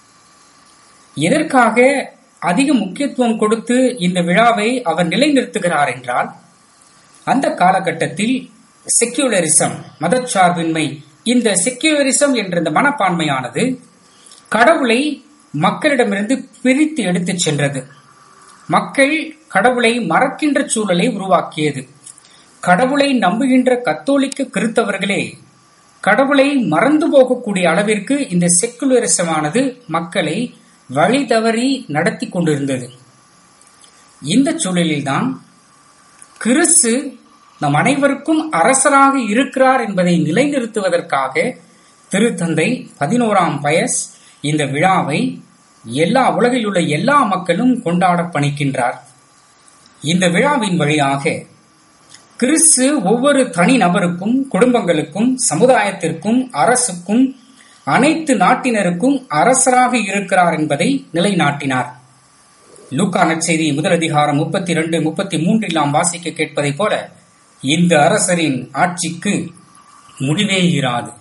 எதற்காக அதிக முக்கியத்துவம் கொடுத்து இந்த விழாவை அவர் நிலைநிறுத்துகிறார் என்றால் அந்த காலகட்டத்தில் செக்யூலரிசம் மதச்சார்பின்மை இந்த செக்யூலரிசம் என்ற இந்த மனப்பான்மையானது கடவுளை மக்களிடமிருந்து பிரித்து எடுத்துச் சென்றது மக்கள் கடவுளை மறக்கின்ற சூழலை உருவாக்கியது கடவுளை நம்புகின்ற கத்தோலிக்க கிறித்தவர்களே கடவுளை மறந்து போகக்கூடிய அளவிற்கு இந்த செக்குலரிசமானது மக்களை வழி தவறி நடத்தி கொண்டிருந்தது இந்த சூழலில்தான் கிறிஸ்து நம் அனைவருக்கும் அரசராக இருக்கிறார் என்பதை நிலைநிறுத்துவதற்காக திருத்தந்தை பதினோராம் பயஸ் இந்த விழாவை எல்லா உலகில் உள்ள எல்லா மக்களும் கொண்டாட பணிக்கின்றார் இந்த விழாவின் வழியாக கிறிஸ்து ஒவ்வொரு தனி நபருக்கும் குடும்பங்களுக்கும் சமுதாயத்திற்கும் அரசுக்கும் அனைத்து நாட்டினருக்கும் அரசராக இருக்கிறார் என்பதை நிலைநாட்டினார் லூக்கா நற்செய்தி முதல் அதிகாரம் முப்பத்தி இரண்டு முப்பத்தி மூன்றில் நாம் வாசிக்க கேட்பதைப் போல இந்த அரசரின் ஆட்சிக்கு முடிவே இராது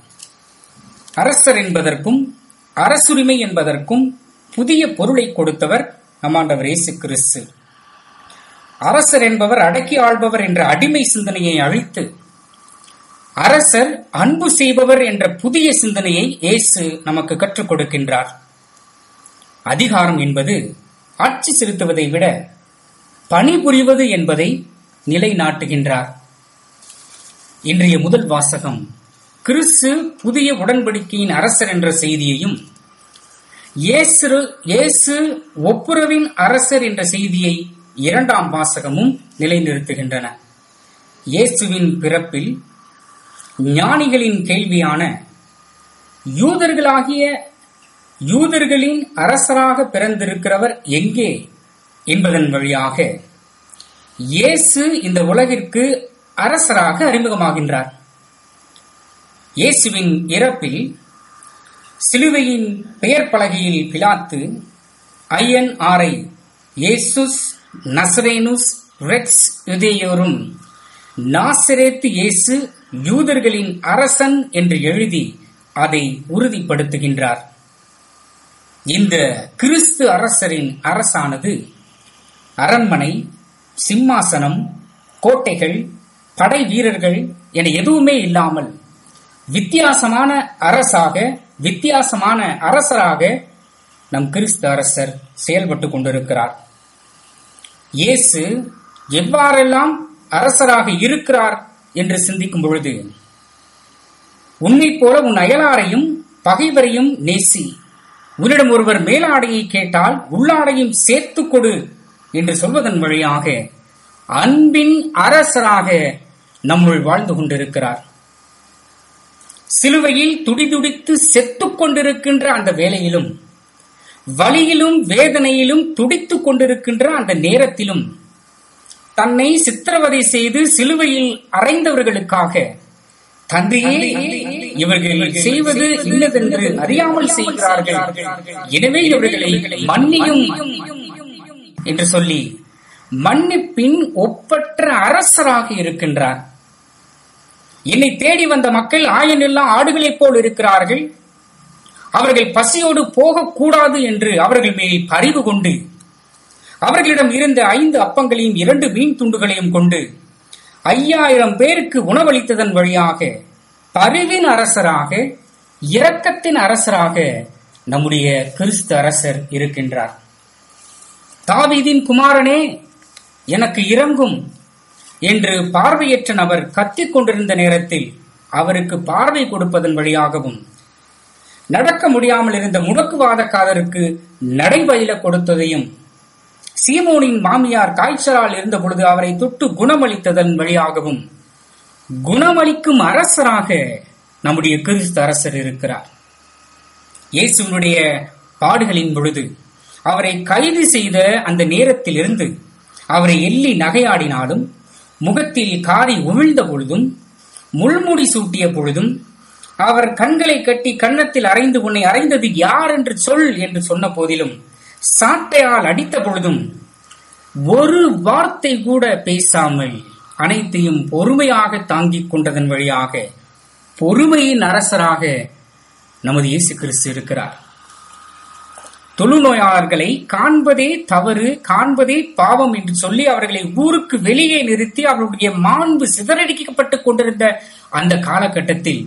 அரசர் என்பதற்கும் அரசுரிமை என்பதற்கும் புதிய பொருளை கொடுத்தவர் நம்மாண்டவர் இயேசு கிறிஸ்து அரசர் என்பவர் அடக்கி ஆள்பவர் என்ற அடிமை சிந்தனையை அழித்து அரசர் அன்பு செய்பவர் என்ற புதிய சிந்தனையை இயேசு நமக்கு கற்றுக் கொடுக்கின்றார் அதிகாரம் என்பது ஆட்சி செலுத்துவதை விட பணிபுரிவது என்பதை நிலைநாட்டுகின்றார் இன்றைய முதல் வாசகம் கிறிஸ்து புதிய உடன்படிக்கையின் அரசர் என்ற செய்தியையும் இயேசு இயேசு ஒப்புரவின் அரசர் என்ற செய்தியை இரண்டாம் வாசகமும் நிலைநிறுத்துகின்றன இயேசுவின் பிறப்பில் ஞானிகளின் கேள்வியான யூதர்களாகிய யூதர்களின் அரசராக பிறந்திருக்கிறவர் எங்கே என்பதன் வழியாக இயேசு இந்த உலகிற்கு அரசராக அறிமுகமாகின்றார் இயேசுவின் இறப்பில் சிலுவையின் பெயர் பலகையில் பிலாத்து ஐயன் ஆரை இயேசுஸ் நசரேனுஸ் ரெக்ஸ் யுதேயோரும் நாசரேத்து இயேசு யூதர்களின் அரசன் என்று எழுதி அதை உறுதிப்படுத்துகின்றார் இந்த கிறிஸ்து அரசரின் அரசானது அரண்மனை சிம்மாசனம் கோட்டைகள் படை வீரர்கள் என எதுவுமே இல்லாமல் வித்தியாசமான அரசாக வித்தியாசமான அரசராக நம் கிறிஸ்து அரசர் செயல்பட்டு கொண்டிருக்கிறார் இயேசு எவ்வாறெல்லாம் அரசராக இருக்கிறார் என்று சிந்திக்கும் பொழுது உன்னை போல உன் அயலாரையும் பகைவரையும் நேசி உன்னிடம் ஒருவர் மேலாடையை கேட்டால் உள்ளாடையும் சேர்த்து கொடு என்று சொல்வதன் வழியாக அன்பின் அரசராக நம்முள் வாழ்ந்து கொண்டிருக்கிறார் சிலுவையில் துடிதுடித்து செத்துக் கொண்டிருக்கின்ற அந்த வேளையிலும் வலியிலும் வேதனையிலும் துடித்துக் கொண்டிருக்கின்ற அந்த நேரத்திலும் தன்னை சித்திரவதை செய்து சிலுவையில் அறைந்தவர்களுக்காக தந்தையே இவர்கள் செய்வது இன்னதென்று அறியாமல் செய்கிறார்கள் எனவே இவர்களை மன்னியும் என்று சொல்லி மன்னிப்பின் ஒப்பற்ற அரசராக இருக்கின்றார் என்னை தேடி வந்த மக்கள் ஆயனில்லா ஆடுகளைப் போல் இருக்கிறார்கள் அவர்கள் பசியோடு போகக்கூடாது என்று அவர்கள் மேல் பரிவு கொண்டு அவர்களிடம் இருந்த ஐந்து அப்பங்களையும் இரண்டு மீன் துண்டுகளையும் கொண்டு ஐயாயிரம் பேருக்கு உணவளித்ததன் வழியாக பரிவின் அரசராக இரக்கத்தின் அரசராக நம்முடைய கிறிஸ்து அரசர் இருக்கின்றார் தாவீதின் குமாரனே எனக்கு இறங்கும் என்று பார்வையற்ற நபர் கத்திக் கொண்டிருந்த நேரத்தில் அவருக்கு பார்வை கொடுப்பதன் வழியாகவும் நடக்க முடியாமல் இருந்த முடக்குவாதக்காரருக்கு நடைபயில கொடுத்ததையும் சீமோனின் மாமியார் காய்ச்சலால் இருந்த பொழுது அவரை தொட்டு குணமளித்ததன் வழியாகவும் குணமளிக்கும் அரசராக நம்முடைய கிறிஸ்து அரசர் இருக்கிறார் இயேசுவினுடைய பாடுகளின் பொழுது அவரை கைது செய்த அந்த நேரத்தில் இருந்து அவரை எள்ளி நகையாடினாலும் முகத்தில் காரி உமிழ்ந்த பொழுதும் முள்முடி சூட்டிய பொழுதும் அவர் கண்களை கட்டி கன்னத்தில் அறைந்து உன்னை அறைந்தது யார் என்று சொல் என்று சொன்ன போதிலும் சாட்டையால் அடித்த பொழுதும் ஒரு வார்த்தை கூட பேசாமல் அனைத்தையும் பொறுமையாக தாங்கிக் கொண்டதன் வழியாக பொறுமையின் அரசராக நமது இயேசு கிறிஸ்து இருக்கிறார் தொழுநோயாளர்களை காண்பதே தவறு காண்பதே பாவம் என்று சொல்லி அவர்களை ஊருக்கு வெளியே நிறுத்தி அவருடைய மாண்பு சிதறடிக்கப்பட்டுக் கொண்டிருந்த அந்த காலகட்டத்தில்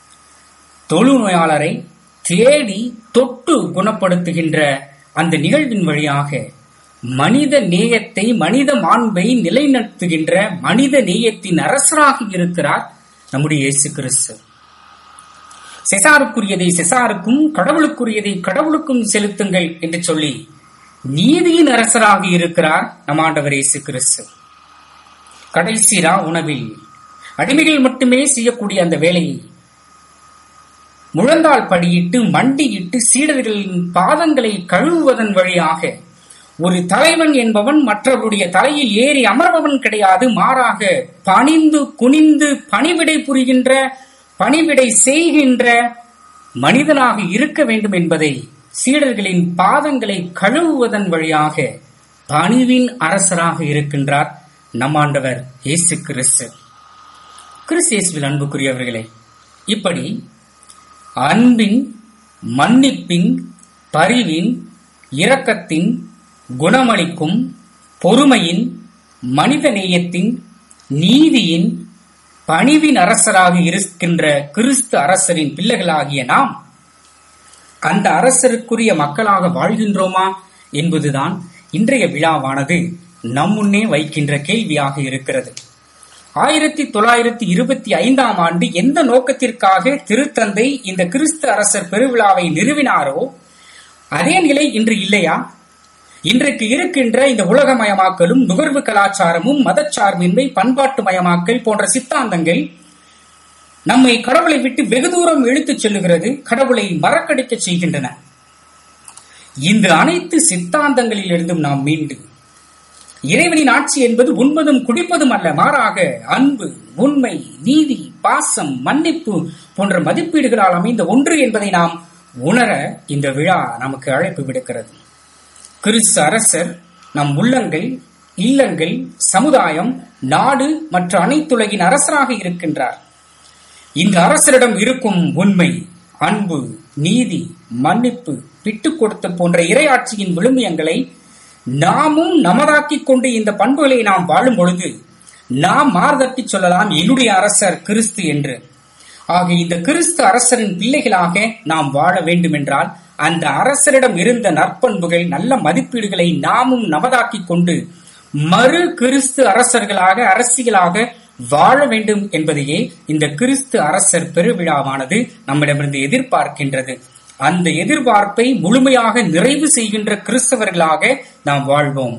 தொழுநோயாளரை தேடி தொட்டு குணப்படுத்துகின்ற அந்த நிகழ்வின் வழியாக மனித நேயத்தை மனித மாண்பை நிலைநிறுத்துகின்ற மனித நேயத்தின் அரசராக இருக்கிறார் நம்முடைய இயேசு கிறிஸ்து செசாருக்குரியதை செசாருக்கும் கடவுளுக்குரியதை கடவுளுக்கும் செலுத்துங்கள் என்று சொல்லி நீதியின் அரசராக இருக்கிறார் நம் ஆண்டவர் இயேசு கிறிஸ்து கடைசி ரா உணவில் அடிமைகள் மட்டுமே செய்யக்கூடிய அந்த வேலையை முழந்தால் படியிட்டு மண்டியிட்டு சீடர்களின் பாதங்களை கழுவுவதன் வழியாக ஒரு தலைவன் என்பவன் மற்றவருடைய தலையில் ஏறி அமர்பவன் கிடையாது மாறாக பணிந்து குனிந்து பணிவிடை புரிகின்ற பணிவிடை செய்கின்ற மனிதனாக இருக்க வேண்டும் என்பதை சீடர்களின் பாதங்களை கழுவுவதன் வழியாக பணிவின் அரசராக இருக்கின்றார் நம்மாண்டவர் இயேசு கிறிஸ்து கிறிஸ்து இயேசுவில் அன்புக்குரியவர்களே இப்படி அன்பின் மன்னிப்பின் பரிவின் இரக்கத்தின் குணமளிக்கும் பொறுமையின் மனித நேயத்தின் நீதியின் பணிவின் அரசராக இருக்கின்ற கிறிஸ்து அரசரின் பிள்ளைகளாகிய நாம் அந்த அரசருக்குரிய மக்களாக வாழ்கின்றோமா என்பதுதான் இன்றைய விழாவானது நம் முன்னே வைக்கின்ற கேள்வியாக இருக்கிறது ஆயிரத்தி தொள்ளாயிரத்தி இருபத்தி ஐந்தாம் ஆண்டு எந்த நோக்கத்திற்காக திருத்தந்தை இந்த கிறிஸ்து அரசர் பெருவிழாவை நிறுவினாரோ அதே நிலை இன்று இல்லையா இன்றைக்கு இருக்கின்ற இந்த உலகமயமாக்கலும் நுகர்வு கலாச்சாரமும் மதச்சார்பின்மை பண்பாட்டு மயமாக்கல் போன்ற சித்தாந்தங்கள் நம்மை கடவுளை விட்டு வெகு தூரம் இழுத்துச் செல்லுகிறது கடவுளை மறக்கடிக்க செய்கின்றன இந்த அனைத்து சித்தாந்தங்களிலிருந்தும் நாம் மீண்டு இறைவனின் ஆட்சி என்பது உண்பதும் குடிப்பதும் அல்ல மாறாக அன்பு உண்மை நீதி பாசம் மன்னிப்பு போன்ற மதிப்பீடுகளால் அமைந்த ஒன்று என்பதை நாம் உணர இந்த விழா நமக்கு அழைப்பு விடுக்கிறது கிறிஸ்து அரசர் நம் உள்ளங்கள் இல்லங்கள் சமுதாயம் நாடு மற்ற அனைத்துலகின் அரசராக இருக்கின்றார் இந்த அரசரிடம் இருக்கும் உண்மை அன்பு நீதி மன்னிப்பு விட்டுக் கொடுத்த போன்ற இறையாட்சியின் விழுமியங்களை நாமும் நமதாக்கிக் கொண்டு இந்த பண்புகளை நாம் வாழும் பொழுது நாம் மார்தட்டி சொல்லலாம் என்னுடைய அரசர் கிறிஸ்து என்று ஆக இந்த கிறிஸ்து அரசரின் பிள்ளைகளாக நாம் வாழ வேண்டும் என்றால் அந்த அரசரிடம் இருந்த நற்பண்புகள் நல்ல மதிப்பீடுகளை நாமும் நமதாக்கிக் கொண்டு மறு கிறிஸ்து அரசர்களாக அரசியலாக வாழ வேண்டும் என்பதையே இந்த கிறிஸ்து அரசர் பெருவிழாவானது நம்மிடமிருந்து எதிர்பார்க்கின்றது அந்த எதிர்பார்ப்பை முழுமையாக நிறைவு செய்கின்ற கிறிஸ்தவர்களாக நாம் வாழ்வோம்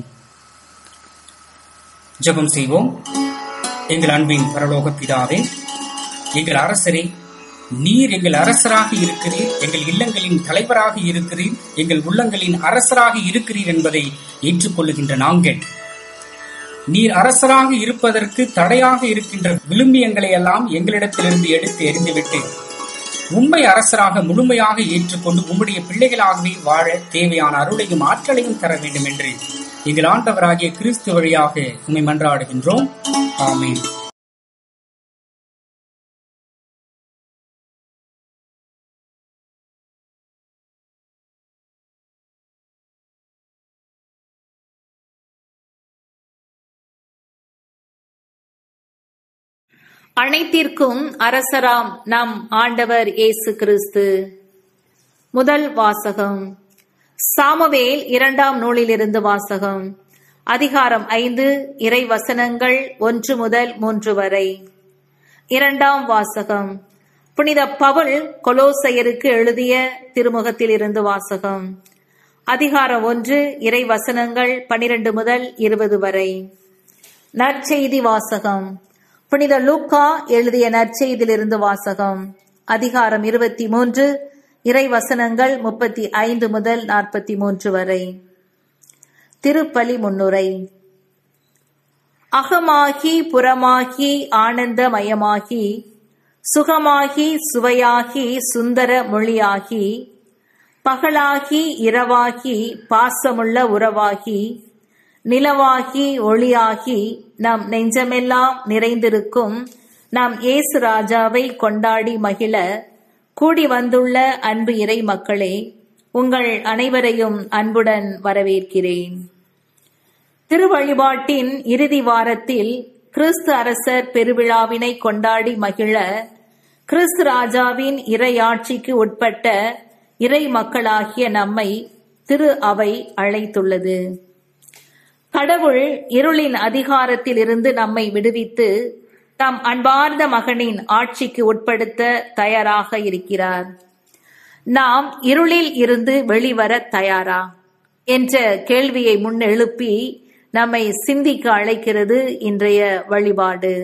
ஜெபம் செய்வோம் எங்கள் அன்பின் பரலோக பிதாவே எங்கள் அரசரே நீர் எங்கள் அரசராக இருக்கிறீர் எங்கள் இல்லங்களின் தலைவராக இருக்கிறீர் எங்கள் உள்ளங்களின் அரசராக இருக்கிறீர் என்பதை ஏற்றுக்கொள்ளுகின்ற நாங்கள் நீர் அரசராக இருப்பதற்கு தடையாக இருக்கின்ற விழுமியங்களை எல்லாம் எங்களிடத்திலிருந்து எடுத்து எறிந்துவிட்டு உண்மை அரசராக முழுமையாக ஏற்றுக்கொண்டு உம்முடைய பிள்ளைகளாகவே வாழ தேவையான அருளையும் ஆற்றலையும் தர வேண்டும் என்று எங்கள் ஆண்டவராகிய கிறிஸ்து வழியாக உண்மை மன்றாடுகின்றோம் ஆமேன் அனைத்திற்கும் அரசராம் நம் ஆண்டவர் இயேசு கிறிஸ்து முதல் வாசகம் சாமுவேல் இரண்டாம் நூலிலிருந்து வாசகம் அதிகாரம் ஐந்து இறை வசனங்கள் ஒன்று முதல் மூன்று வரை இரண்டாம் வாசகம் புனித பவுல் கொலோசையருக்கு எழுதிய திருமுகத்தில் இருந்து வாசகம் அதிகாரம் ஒன்று இறை வசனங்கள் பனிரெண்டு முதல் இருபது வரை நற்செய்தி வாசகம் புனித லூக்கா எழுதிய நற்செய்தியிலிருந்து வாசகம் அதிகாரம் இருபத்தி மூன்று இறை வசனங்கள் முப்பத்தி ஐந்து முதல் நாற்பத்தி மூன்று வரை திருப்பலி முன்னுரை அகமாகி புறமாகி ஆனந்தமயமாகி சுகமாகி சுவையாகி சுந்தர மொழியாகி பகலாகி இரவாகி பாசமுள்ள உறவாகி நிலவாகி ஒளியாகி நம் நெஞ்சமெல்லாம் நிறைந்திருக்கும் நாம் இயேசு ராஜாவை கொண்டாடி மகிழ கூடி வந்துள்ள அன்பு இறை மக்களே உங்கள் அனைவரையும் அன்புடன் வரவேற்கிறேன் திருவழிபாட்டின் இறுதி வாரத்தில் கிறிஸ்து அரசர் பெருவிழாவினை கொண்டாடி மகிழ கிறிஸ்து ராஜாவின் இறையாட்சிக்கு உட்பட்ட இறை மக்களாகிய நம்மை திரு அவை அழைத்துள்ளது கடவுள் இருளின் அதிகாரத்தில் இருந்து நம்மை விடுவித்து தம் அன்பார்ந்த மகனின் ஆட்சிக்கு உட்படுத்த தயாராக இருக்கிறார் நாம் இருளில் இருந்து வெளிவர தயாரா என்ற கேள்வியை முன்னெழுப்பி நம்மை சிந்திக்க அழைக்கிறது இன்றைய வழிபாடு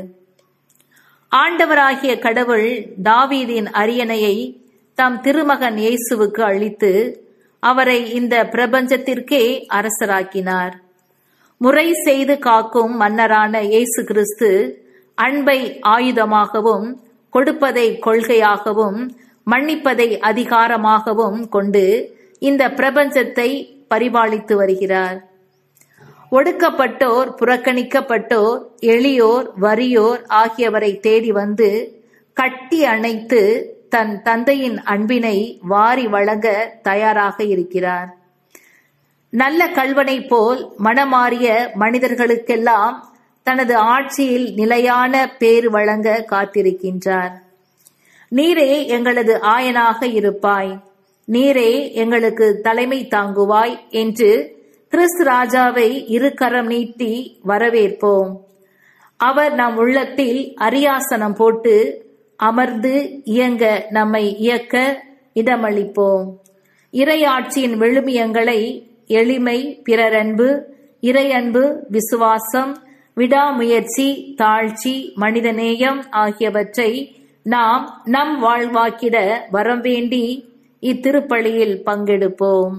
ஆண்டவராகிய கடவுள் தாவீதின் அரியணையை தம் திருமகன் இயேசுவுக்கு அளித்து அவரை இந்த பிரபஞ்சத்திற்கே அரசராக்கினார் முறை செய்து காக்கும் மன்னரான இயேசு கிறிஸ்து அன்பை ஆயுதமாகவும் கொடுப்பதை கொள்கையாகவும் மன்னிப்பதை அதிகாரமாகவும் கொண்டு இந்த பிரபஞ்சத்தை பரிபாலித்து வருகிறார் ஒடுக்கப்பட்டோர் புறக்கணிக்கப்பட்டோர் எளியோர் வறியோர் ஆகியவரை தேடி வந்து கட்டி அணைத்து தன் தந்தையின் அன்பினை வாரி வழங்க தயாராக இருக்கிறார் நல்ல கல்வனை போல் மனமாறிய மனிதர்களுக்கெல்லாம் தனது ஆட்சியில் நிலையான பேறு வழங்க காத்திருக்கின்றார் நீரே எங்களது ஆயனாக இருப்பாய் நீரே எங்களுக்கு தலைமை தாங்குவாய் என்று கிறிஸ்து ராஜாவை இரு கரம் நீட்டி வரவேற்போம் அவர் நம் உள்ளத்தில் அரியாசனம் போட்டு அமர்ந்து இயங்க நம்மை இயக்க இடமளிப்போம் இறையாட்சியின் விழுமியங்களை எளிமை பிறரன்பு இறையன்பு விசுவாசம் விடாமுயற்சி தாழ்ச்சி மனிதநேயம் ஆகியவற்றை நாம் நம் வாழ்வாக்கிட வரம் வேண்டி இத்திருப்பலியில் பங்கெடுப்போம்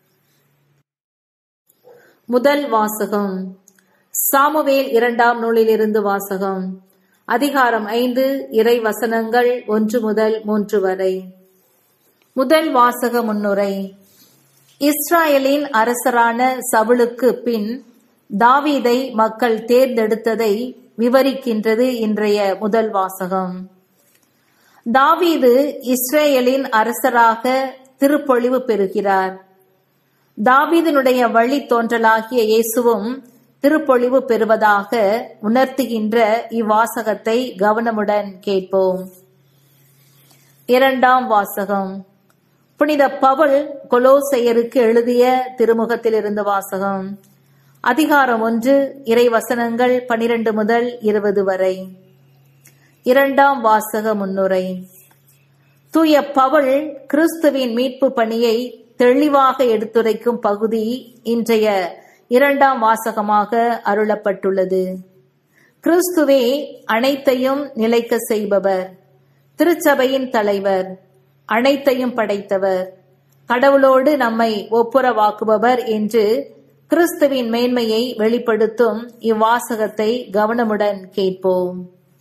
முதல் வாசகம் சாமுவேல் இரண்டாம் நூலிலிருந்து வாசகம் அதிகாரம் ஐந்து இறை வசனங்கள் ஒன்று முதல் மூன்று வரை முதல் வாசக முன்னுரை இஸ்ராயலின் அரசரான சவுலுக்கு பின் தாவீதை மக்கள் தேர்ந்தெடுத்ததை விவரிக்கின்றது இன்றைய முதல் வாசகம் தாவீது இஸ்ரேலின் அரசராக திருப்பொழிவு பெறுகிறார் தாவீதனுடைய வழி தோன்றலாகிய இயேசுவும் திருப்பொழிவு பெறுவதாக உணர்த்துகின்ற இவ்வாசகத்தை கவனமுடன் கேட்போம் இரண்டாம் வாசகம் புனித பவுல் கொலோசையருக்கு எழுதிய திருமுகத்தில் இருந்த வாசகம் அதிகாரம் ஒன்று இறை வசனங்கள் பனிரெண்டு முதல் இருபது வரை இரண்டாம் வாசக முன்னுரை தூய பவுல் கிறிஸ்துவின் மீட்பு பணியை தெளிவாக எடுத்துரைக்கும் பகுதி இன்றைய இரண்டாம் வாசகமாக அருளப்பட்டுள்ளது கிறிஸ்துவே அனைத்தையும் நிலைக்க செய்பவர் திருச்சபையின் தலைவர் அனைத்தையும் படைத்தவர் கடவுளோடு நம்மை ஒப்புரவாக்குபவர் என்று கிறிஸ்துவின் மேன்மையை வெளிப்படுத்தும் இவ்வாசகத்தை கவனமுடன் கேட்போம்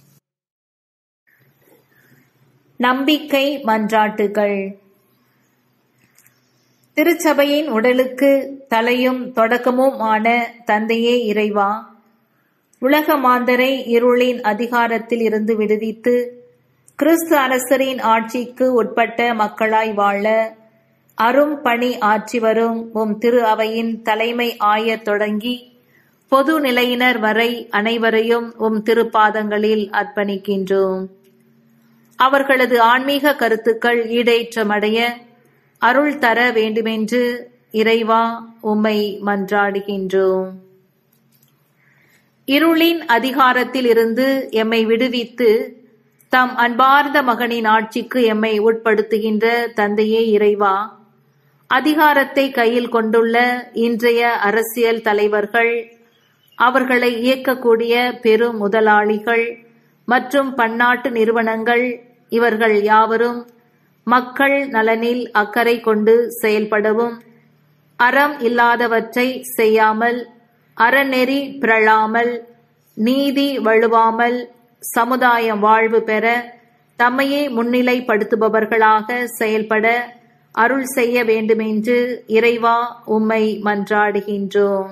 நம்பிக்கை மன்றாட்டுகள் திருச்சபையின் உடலுக்கு தலையும் தொடக்கமும் ஆன தந்தையே இறைவா உலக மாந்தரை இருளின் அதிகாரத்தில் இருந்து விடுவித்து கிறிஸ்து அரசரின் ஆட்சிக்கு உட்பட்ட மக்களாய் வாழ அரும் பணி ஆற்றி வரும் உம் திரு அவையின் தலைமை ஆயர் தொடங்கி பொது நிலையினர் வரை அனைவரையும் உம் திருப்பாதங்களில் அர்ப்பணிக்கின்றோம் அவர்களது ஆன்மீக கருத்துக்கள் ஈடேற்றமடைய அருள் தர வேண்டுமென்று இறைவா உம்மை மன்றாடுகின்றோம் இருளின் அதிகாரத்தில் இருந்து எம்மை விடுவித்து தம் அன்பார்ந்த மகனின் ஆட்சிக்கு எம்மை உட்படுத்துகின்ற தந்தையே இறைவா அதிகாரத்தை கையில் கொண்டுள்ள இன்றைய அரசியல் தலைவர்கள் அவர்களை இயக்கக்கூடிய பெரும் முதலாளிகள் மற்றும் பன்னாட்டு நிறுவனங்கள் இவர்கள் யாவரும் மக்கள் நலனில் அக்கறை கொண்டு செயல்படவும் அறம் இல்லாதவற்றை செய்யாமல் அறநெறி பிறழாமல் நீதி வழுவாமல் சமுதாயம் வாழ்வு பெற தம்மையே முன்னிலைப்படுத்துபவர்களாக செயல்பட அருள் செய்ய வேண்டுமென்று இறைவா உம்மை மன்றாடுகின்றோம்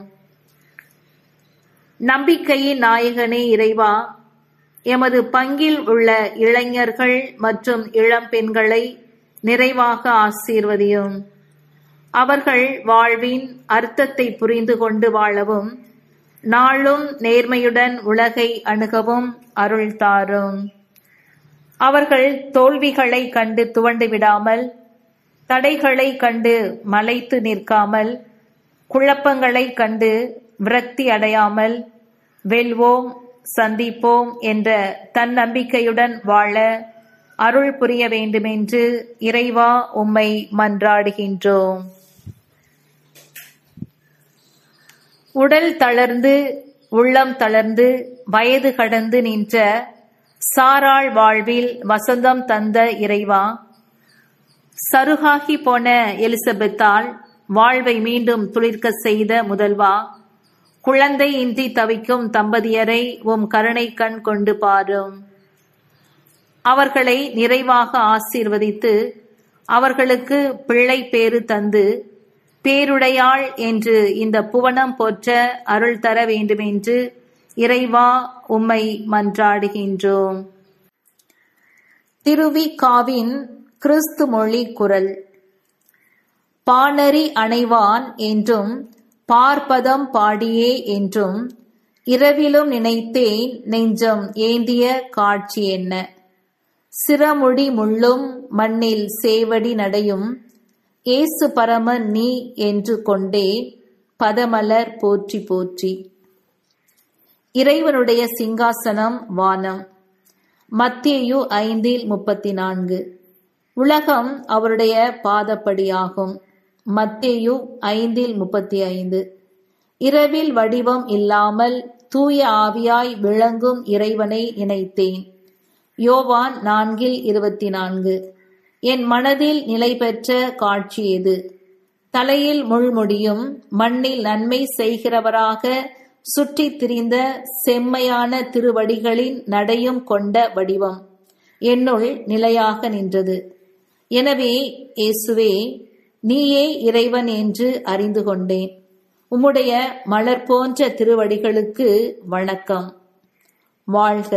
நம்பிக்கையின் நாயகனே இறைவா எமது பங்கில் உள்ள இளைஞர்கள் மற்றும் இளம் பெண்களை நிறைவாக ஆசீர்வதியும் அவர்கள் வாழ்வின் அர்த்தத்தை புரிந்து கொண்டு வாழவும் நாளும் நேர்மையுடன் உலகை அணுகவும் அருள் தாரும் அவர்கள் தோல்விகளை கண்டு துவண்டு விடாமல் தடைகளை கண்டு மலைத்து நிற்காமல் குழப்பங்களை கண்டு விரக்தி அடையாமல் வெல்வோம் சந்திப்போம் என்ற தன்னம்பிக்கையுடன் வாழ அருள் புரிய வேண்டுமென்று இறைவா உம்மை மன்றாடுகின்றோம் உடல் தளர்ந்து உள்ளம் தளர்ந்து வயது கடந்து நின்ற சாராள் வாழ்வில் வசந்தம் தந்த இறைவா சருகாகி போன எலிசபெத்தால் வாழ்வை மீண்டும் துளிர்க்க செய்த முதல்வா குழந்தை இன்றி தவிக்கும் தம்பதியரை உம் கருணை கண் கொண்டு பாரும் அவர்களை நிறைவாக ஆசீர்வதித்து அவர்களுக்கு பிள்ளை பேறு தந்து பேருடையாள் என்று இந்த புவனம் போற்ற அருள் தர வேண்டுமென்று இறைவா உம்மை மன்றாடுகின்றோம் திருவிகாவின் கிறிஸ்து மொழி குரல் பாணரி அணைவான் என்றும் பார்ப்பதம் பாடியே என்றும் இரவிலும் நினைத்தேன் நெஞ்சம் ஏந்திய காட்சி என்ன சிரமுடி முள்ளும் மண்ணில் சேவடி நடையும் ஏசு பரமன் நீ என்று கொண்டே பதமலர் போற்றி போற்றி இறைவனுடைய சிங்காசனம் வானம் மத்தேயு ஐந்தில் முப்பத்தி நான்கு உலகம் அவருடைய பாதப்படியாகும் மத்தேயு ஐந்தில் முப்பத்தி ஐந்து இரவில் வடிவம் இல்லாமல் தூய ஆவியாய் விளங்கும் இறைவனை நினைத்தேன் யோவான் நான்கில் இருபத்தி நான்கு என் மனதில் நிலை பெற்ற காட்சி எது தலையில் முள்முடியும் மண்ணில் நன்மை செய்கிறவராக சுற்றித் திரிந்த செம்மையான திருவடிகளின் நடையும் கொண்ட வடிவம் என்னுள் நிலையாக நின்றது எனவே இயேசுவே நீயே இறைவன் என்று அறிந்து கொண்டேன் உம்முடைய மலர் போன்ற திருவடிகளுக்கு வணக்கம் வாழ்க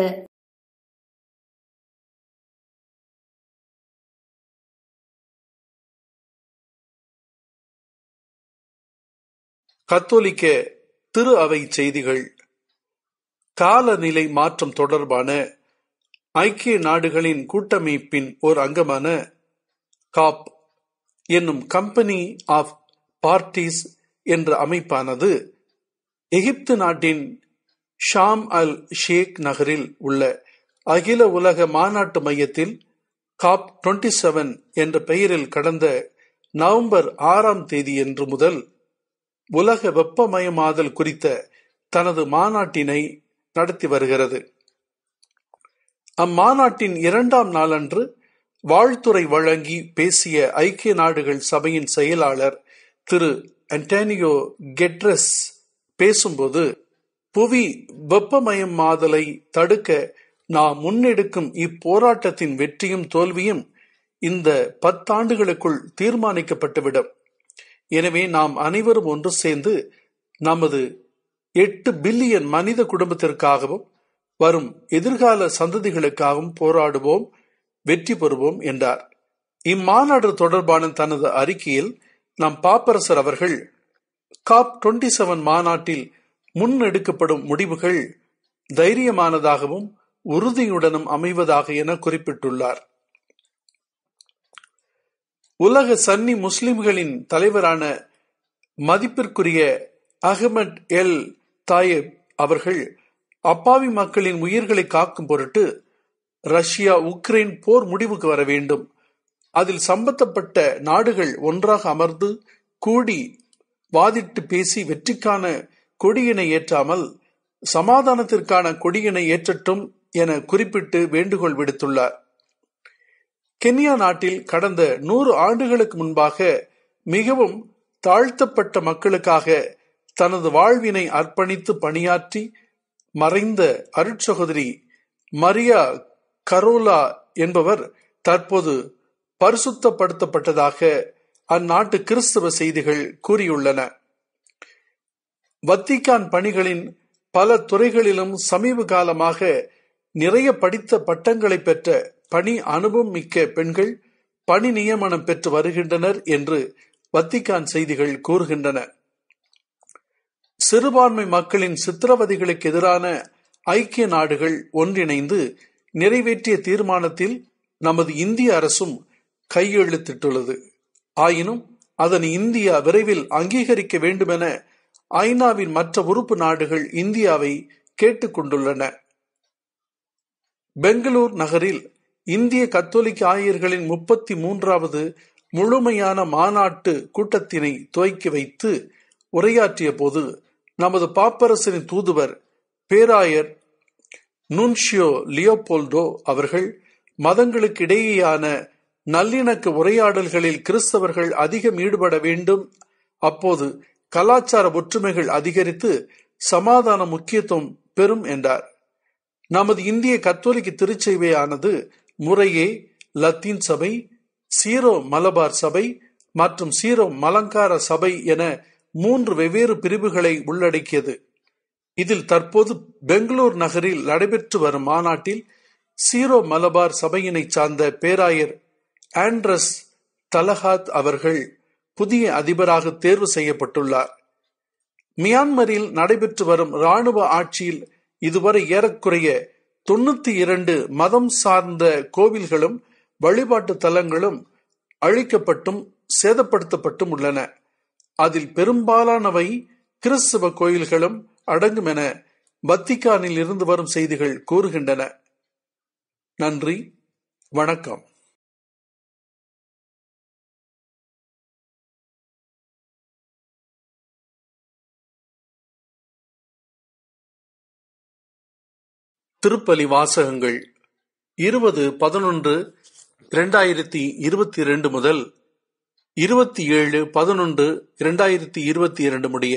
கத்தோலிக்க திரு அவை செய்திகள் காலநிலை மாற்றம் தொடர்பான ஐக்கிய நாடுகளின் கூட்டமைப்பின் ஒரு அங்கமான காப் என்னும் கம்பெனி ஆஃப் பார்ட்டிஸ் என்ற அமைப்பானது எகிப்து நாட்டின் ஷாம் அல் ஷேக் நகரில் உள்ள அகில உலக மாநாட்டு மையத்தில் காப் 27 செவன் என்ற பெயரில் கடந்த நவம்பர் ஆறாம் தேதியன்று முதல் உலக வெப்பமயமாதல் குறித்த தனது மாநாட்டினை நடத்தி வருகிறது அம்மாநாட்டின் இரண்டாம் நாளன்று வாழ்த்துறை வழங்கி பேசிய ஐக்கிய நாடுகள் சபையின் செயலாளர் திரு அன்டானியோ கெட்ரஸ் பேசும்போது புவி வெப்பமயமாதலை தடுக்க நாம் முன்னெடுக்கும் இப்போராட்டத்தின் வெற்றியும் தோல்வியும் இந்த பத்தாண்டுகளுக்குள் தீர்மானிக்கப்பட்டுவிடும் எனவே நாம் அனைவரும் ஒன்று சேர்ந்து நமது எட்டு பில்லியன் மனித குடும்பத்திற்காகவும் வரும் எதிர்கால சந்ததிகளுக்காகவும் போராடுவோம் வெற்றி பெறுவோம் என்றார் இம்மாநாடு தொடர்பான தனது அறிக்கையில் நம் பாப்பரசர் அவர்கள் காப் 27 செவன் மாநாட்டில் முன்னெடுக்கப்படும் முடிவுகள் தைரியமானதாகவும் உறுதியுடனும் அமைவதாக என குறிப்பிட்டுள்ளார் உலக சன்னி முஸ்லிம்களின் தலைவரான மதிப்பிற்குரிய அகமட் எல் தாயப் அவர்கள் அப்பாவி மக்களின் உயிர்களை காக்கும் பொருட்டு ரஷ்யா உக்ரைன் போர் முடிவுக்கு வர வேண்டும் அதில் சம்பந்தப்பட்ட நாடுகள் ஒன்றாக அமர்ந்து கூடி வாதிட்டு பேசி வெற்றிக்கான கொடியினை ஏற்றாமல் சமாதானத்திற்கான கொடியினை ஏற்றட்டும் என குறிப்பிட்டு வேண்டுகோள் விடுத்துள்ளார் கென்யா நாட்டில் கடந்த நூறு ஆண்டுகளுக்கு முன்பாக மிகவும் தாழ்த்தப்பட்ட மக்களுக்காக தனது வாழ்வினை அர்ப்பணித்து பணியாற்றி மறைந்த அருட்சகோதரி மரியா கரோலா என்பவர் தற்போது பரிசுத்தப்படுத்தப்பட்டதாக அந்நாட்டு கிறிஸ்தவ செய்திகள் கூறியுள்ளன வத்திக்கான் பணிகளின் பல துறைகளிலும் சமீப காலமாக நிறைய படித்த பட்டங்களை பெற்ற பணி அனுபவம் மிக்க பெண்கள் பணி நியமனம் பெற்று வருகின்றனர் என்று வத்திக்கான் செய்திகள் கூறுகின்றன சிறுபான்மை மக்களின் சித்திரவதைகளுக்கு எதிரான ஐக்கிய நாடுகள் ஒன்றிணைந்து நிறைவேற்றிய தீர்மானத்தில் நமது இந்திய அரசும் கையெழுத்திட்டுள்ளது ஆயினும் அதனை இந்தியா விரைவில் அங்கீகரிக்க வேண்டுமென ஐநாவின் மற்ற உறுப்பு நாடுகள் இந்தியாவை கேட்டுக்கொண்டுள்ளன பெங்களூர் நகரில் இந்திய கத்தோலிக்க ஆயர்களின் முப்பத்தி மூன்றாவது முழுமையான மாநாட்டு கூட்டத்தினை துவக்கி வைத்து உரையாற்றிய போது நமது பாப்பரசரின் தூதுவர் பேராயர் நுன்ஷியோ லியோபோல்டோ அவர்கள் மதங்களுக்கு இடையேயான நல்லிணக்க உரையாடல்களில் கிறிஸ்தவர்கள் அதிகம் ஈடுபட வேண்டும் அப்போது கலாச்சார ஒற்றுமைகள் அதிகரித்து சமாதான முக்கியத்துவம் பெறும் என்றார் நமது இந்திய கத்தோலிக்க திருச்சேவையானது முறையே லத்தீன் சபை சீரோ மலபார் சபை மற்றும் சீரோ மலங்கார சபை என மூன்று வெவ்வேறு பிரிவுகளை உள்ளடக்கியது இதில் தற்போது பெங்களூர் நகரில் நடைபெற்று வரும் மாநாட்டில் சீரோ மலபார் சபையினை சார்ந்த பேராயர் ஆண்ட்ரஸ் தலஹாத் அவர்கள் புதிய அதிபராக தேர்வு செய்யப்பட்டுள்ளார் மியான்மரில் நடைபெற்று வரும் ராணுவ ஆட்சியில் இதுவரை ஏறக்குறைய தொண்ணூத்தி இரண்டு மதம் சார்ந்த கோவில்களும் வழிபாட்டு தலங்களும் அழிக்கப்பட்டும் சேதப்படுத்தப்பட்டும் உள்ளன அதில் பெரும்பாலானவை கிறிஸ்தவ கோயில்களும் அடங்கும் என வத்திக்கானில் இருந்து வரும் செய்திகள் கூறுகின்றன நன்றி வணக்கம் திருப்பலி வாசகங்கள் இருபது பதினொன்று இரண்டாயிரத்தி இருபத்தி இரண்டு முதல் இருபத்தி ஏழு பதினொன்று இரண்டாயிரத்தி இருபத்தி இரண்டு முடிய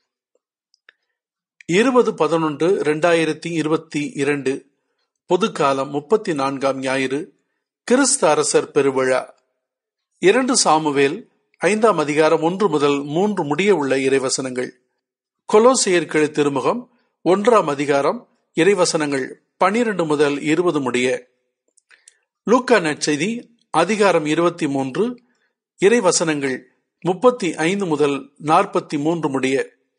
இருபது பதினொன்று இரண்டாயிரத்தி இருபத்தி இரண்டு பொதுக்காலம் முப்பத்தி நான்காம் ஞாயிறு கிறிஸ்து அரசர் பெருவிழா இரண்டு சாமுவேல் ஐந்தாம் அதிகாரம் ஒன்று முதல் மூன்று முடிய உள்ள இறைவசனங்கள் கொலோசியர்களு திருமுகம் ஒன்றாம் அதிகாரம் இறைவசனங்கள் பனிரெண்டு முதல் இருபது முடிய லூக்கா நற்செய்தி அதிகாரம் இருபத்தி மூன்று இறைவசனங்கள் முப்பத்தி ஐந்து முதல் நாற்பத்தி மூன்று முடிய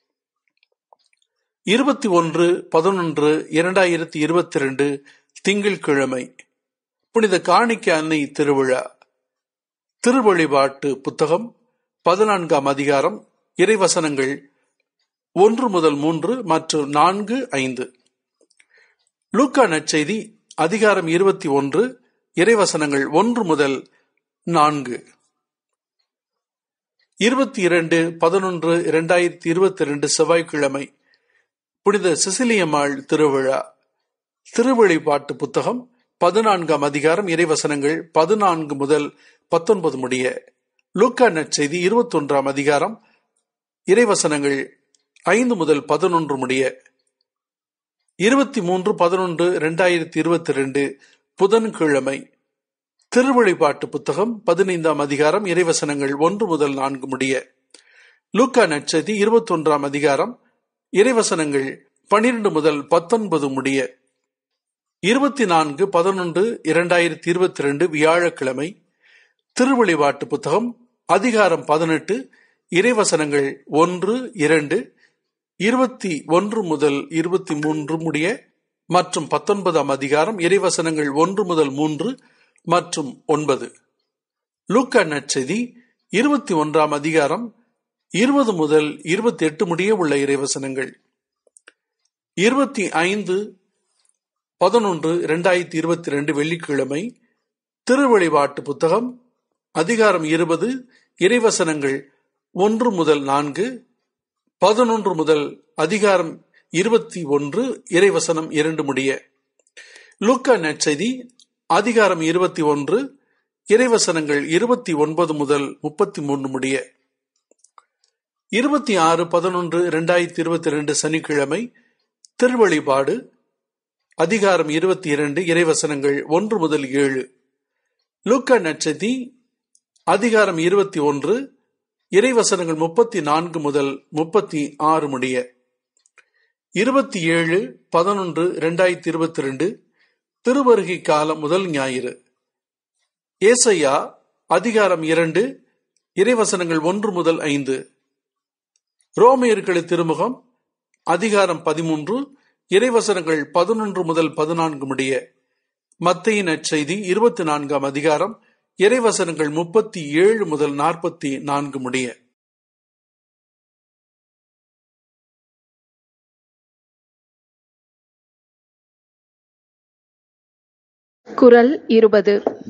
இருபத்தி ஒன்று பதினொன்று இரண்டாயிரத்தி இருபத்தி ரெண்டு திங்கட்கிழமை புனித காணிக்க அன்னை திருவிழா திருவழிபாட்டு புத்தகம் பதினான்காம் அதிகாரம் இறைவசனங்கள் ஒன்று முதல் மூன்று மற்றும் நான்கு ஐந்து லூக்கா நற்செய்தி அதிகாரம் இருபத்தி ஒன்று இறைவசனங்கள் ஒன்று முதல் நான்கு இருபத்தி இரண்டு பதினொன்று இரண்டாயிரத்தி இருபத்தி இரண்டு செவ்வாய்க்கிழமை புனித சிசிலியம்மாள் திருவிழா திருவழிபாட்டு புத்தகம் பதினான்காம் அதிகாரம் இறைவசனங்கள் பதினான்கு முதல் பத்தொன்பது முடிய லூக்கா நற்செய்தி இருபத்தொன்றாம் அதிகாரம் இறைவசனங்கள் ஐந்து முதல் பதினொன்று முடிய இருபத்தி மூன்று பதினொன்று இரண்டாயிரத்தி இருபத்தி ரெண்டு புதன்கிழமை திருவழிபாட்டு புத்தகம் பதினைந்தாம் அதிகாரம் இறைவசனங்கள் ஒன்று முதல் நான்கு முடிய லூக்கா நற்செய்தி இருபத்தொன்றாம் அதிகாரம் இறைவசனங்கள் பனிரெண்டு முதல் பத்தொன்பது முடிய இருபத்தி நான்கு பதினொன்று இரண்டாயிரத்தி இருபத்தி ரெண்டு வியாழக்கிழமை திருவழிபாட்டு புத்தகம் அதிகாரம் பதினெட்டு இறைவசனங்கள் ஒன்று இரண்டு இருபத்தி ஒன்று முதல் இருபத்தி மூன்று முடிய மற்றும் பத்தொன்பதாம் அதிகாரம் இறைவசனங்கள் ஒன்று முதல் மூன்று மற்றும் ஒன்பது லூக்கா நற்செய்தி இருபத்தி ஒன்றாம் அதிகாரம் இருபது முதல் இருபத்தி எட்டு முடிய உள்ள இறைவசனங்கள் இருபத்தி ஐந்து பதினொன்று இரண்டாயிரத்தி இருபத்தி ரெண்டு வெள்ளிக்கிழமை திருவழிபாட்டு புத்தகம் அதிகாரம் இருபது இறைவசனங்கள் ஒன்று முதல் நான்கு பதினொன்று முதல் அதிகாரம் இருபத்தி ஒன்று இறைவசனம் இரண்டு முடிய லூக்கா நற்செய்தி அதிகாரம் இருபத்தி ஒன்று இறைவசனங்கள் இருபத்தி ஒன்பது முதல் முப்பத்தி மூன்று முடிய இருபத்தி ஆறு பதினொன்று இரண்டாயிரத்தி இருபத்தி ரெண்டு சனிக்கிழமை திருவழிபாடு அதிகாரம் இருபத்தி இரண்டு இறைவசனங்கள் ஒன்று முதல் ஏழு லூக்கா நட்சத்தி அதிகாரம் இருபத்தி ஒன்று இறைவசனங்கள் முப்பத்தி நான்கு முதல் முப்பத்தி ஆறு முடிய இருபத்தி ஏழு பதினொன்று இரண்டாயிரத்தி இருபத்தி ரெண்டு திருவருகை காலம் முதல் ஞாயிறு ஏசையா அதிகாரம் இரண்டு இறைவசனங்கள் ஒன்று முதல் ஐந்து ரோமையர்களு திருமுகம் அதிகாரம் பதிமூன்று இறைவசனங்கள் பதினொன்று முதல் பதினான்கு முடிய மத்தையின் நற்செய்தி இருபத்தி நான்காம் அதிகாரம் இறைவசனங்கள் முப்பத்தி ஏழு முதல் நாற்பத்தி நான்கு முடிய குறள் இருபது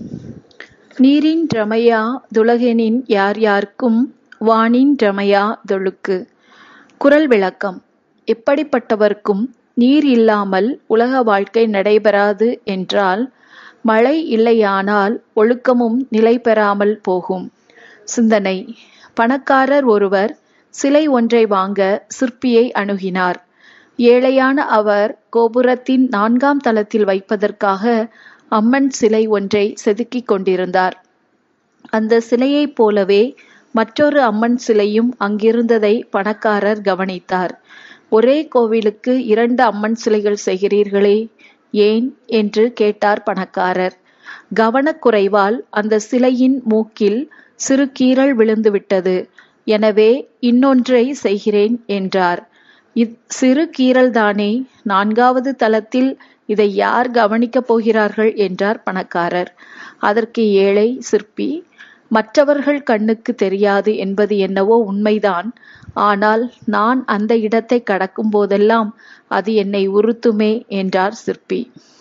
நீரின் ரமையா துலகெனின் யார் யார்க்கும் வானின் ரமையா தொழுக்கு குறள் விளக்கம் எப்படிப்பட்டவர்க்கும் நீர் இல்லாமல் உலக வாழ்க்கை நடைபெறாது என்றால் மழை இல்லையானால் ஒழுக்கமும் நிலை பெறாமல் போகும் சிந்தனை பணக்காரர் ஒருவர் சிலை ஒன்றை வாங்க சிற்பியை அணுகினார் ஏழையான அவர் கோபுரத்தின் நான்காம் தளத்தில் வைப்பதற்காக அம்மன் சிலை ஒன்றை செதுக்கிக் கொண்டிருந்தார் அந்த சிலையைப் போலவே மற்றொரு அம்மன் சிலையும் அங்கிருந்ததை பணக்காரர் கவனித்தார் ஒரே கோவிலுக்கு இரண்டு அம்மன் சிலைகள் செய்கிறீர்களே ஏன் என்று கேட்டார் பணக்காரர் கவனக்குறைவால் அந்த சிலையின் மூக்கில் சிறு கீறல் விழுந்துவிட்டது எனவே இன்னொன்றை செய்கிறேன் என்றார் இத் சிறு கீறல்தானே நான்காவது தளத்தில் இதை யார் கவனிக்கப் போகிறார்கள் என்றார் பணக்காரர் அதற்கு ஏழை சிற்பி மற்றவர்கள் கண்ணுக்கு தெரியாது என்பது என்னவோ உண்மைதான் ஆனால் நான் அந்த இடத்தை கடக்கும் போதெல்லாம் அது என்னை உறுத்துமே என்றார் சிற்பி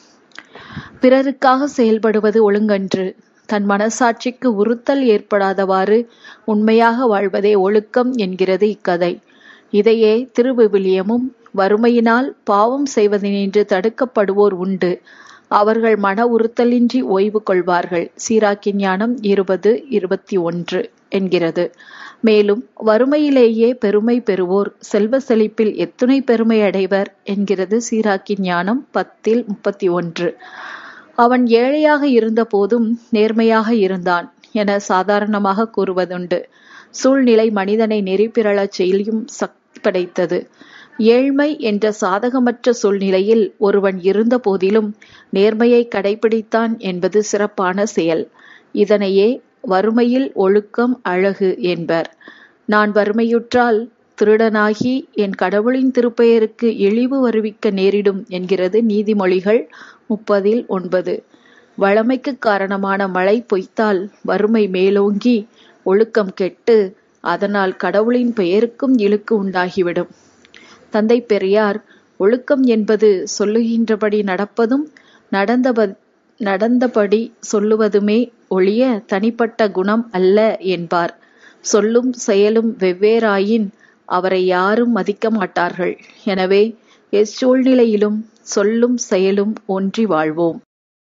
பிறருக்காக செயல்படுவது ஒழுங்கன்று தன் மனசாட்சிக்கு உறுத்தல் ஏற்படாதவாறு உண்மையாக வாழ்வதே ஒழுக்கம் என்கிறது இக்கதை இதையே திருவிவிலியமும் வறுமையினால் பாவம் செய்வதினின்று தடுக்கப்படுவோர் உண்டு அவர்கள் மன உறுத்தலின்றி ஓய்வு கொள்வார்கள் சீராக்கி ஞானம் இருபது இருபத்தி ஒன்று என்கிறது மேலும் வறுமையிலேயே பெருமை பெறுவோர் செல்வ செழிப்பில் எத்துணை பெருமை அடைவர் என்கிறது சீராக்கி ஞானம் பத்தில் முப்பத்தி ஒன்று அவன் ஏழையாக இருந்த போதும் நேர்மையாக இருந்தான் என சாதாரணமாக கூறுவதுண்டு சூழ்நிலை மனிதனை நெறிப்பிரளச் செய்யும் சக்தி படைத்தது ஏழ்மை என்ற சாதகமற்ற சூழ்நிலையில் ஒருவன் இருந்த போதிலும் நேர்மையை கடைபிடித்தான் என்பது சிறப்பான செயல் இதனையே வறுமையில் ஒழுக்கம் அழகு என்பர் நான் வறுமையுற்றால் திருடனாகி என் கடவுளின் திருப்பெயருக்கு இழிவு வருவிக்க நேரிடும் என்கிறது நீதிமொழிகள் முப்பதில் ஒன்பது வளமைக்கு காரணமான மழை பொய்த்தால் வறுமை மேலோங்கி ஒழுக்கம் கெட்டு அதனால் கடவுளின் பெயருக்கும் இழுக்கு உண்டாகிவிடும் தந்தை பெரியார் ஒழுக்கம் என்பது சொல்லுகின்றபடி நடப்பதும் நடந்தப நடந்தபடி சொல்லுவதுமே ஒழிய தனிப்பட்ட குணம் அல்ல என்பார் சொல்லும் செயலும் வெவ்வேறாயின் அவரை யாரும் மதிக்க மாட்டார்கள் எனவே எச்சூழ்நிலையிலும் சொல்லும் செயலும் ஒன்றி வாழ்வோம்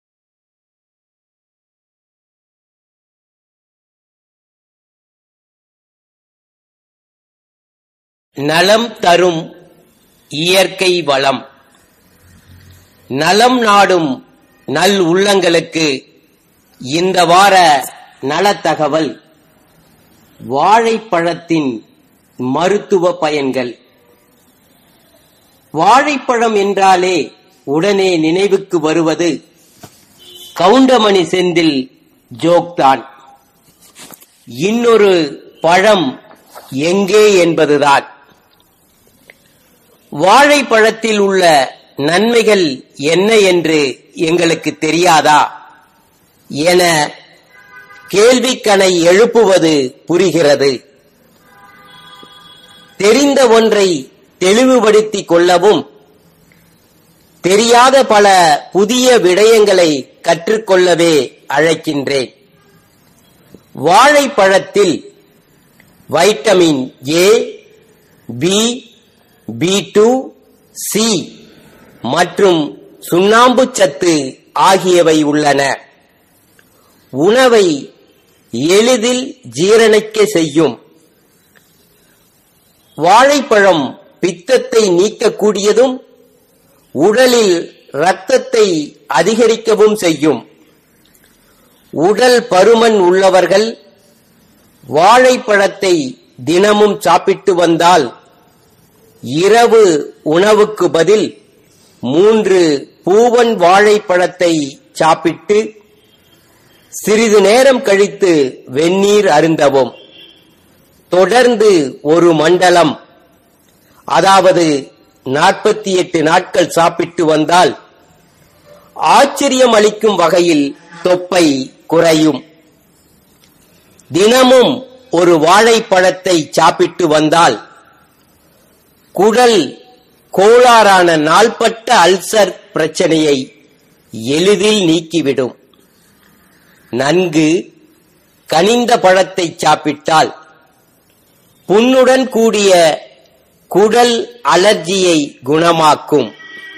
நலம் தரும் இயற்கை வளம் நலம் நாடும் நல் உள்ளங்களுக்கு இந்த வார நலத்தகவல் வாழைப்பழத்தின் மருத்துவ பயன்கள் வாழைப்பழம் என்றாலே உடனே நினைவுக்கு வருவது கவுண்டமணி செந்தில் ஜோக்தான் இன்னொரு பழம் எங்கே என்பதுதான் வாழைப்பழத்தில் உள்ள நன்மைகள் என்ன என்று எங்களுக்கு தெரியாதா என கேள்விக்கணை எழுப்புவது புரிகிறது தெரிந்த ஒன்றை தெளிவுபடுத்திக் கொள்ளவும் தெரியாத பல புதிய விடயங்களை கற்றுக்கொள்ளவே அழைக்கின்றேன் வாழைப்பழத்தில் vitamin A B B two C மற்றும் சுண்ணாம்பு சத்து ஆகியவை உள்ளன உணவை எளிதில் ஜீரணிக்க செய்யும் வாழைப்பழம் பித்தத்தை நீக்கக்கூடியதும் உடலில் இரத்தத்தை அதிகரிக்கவும் செய்யும் உடல் பருமன் உள்ளவர்கள் வாழைப்பழத்தை தினமும் சாப்பிட்டு வந்தால் இரவு உணவுக்கு பதில் மூன்று பூவன் வாழைப்பழத்தை சாப்பிட்டு சிறிது நேரம் கழித்து வெந்நீர் அருந்தவும் தொடர்ந்து ஒரு மண்டலம் அதாவது நாற்பத்தி எட்டு நாட்கள் சாப்பிட்டு வந்தால் ஆச்சரியம் அளிக்கும் வகையில் தொப்பை குறையும் தினமும் ஒரு வாழைப்பழத்தை சாப்பிட்டு வந்தால் குடல் கோளாறான நாள்பட்ட அல்சர் பிரச்சனையை எளிதில் நீக்கிவிடும் நன்கு கனிந்த பழத்தை சாப்பிட்டால் புண்ணுடன் கூடிய குடல் அலர்ஜியை குணமாக்கும்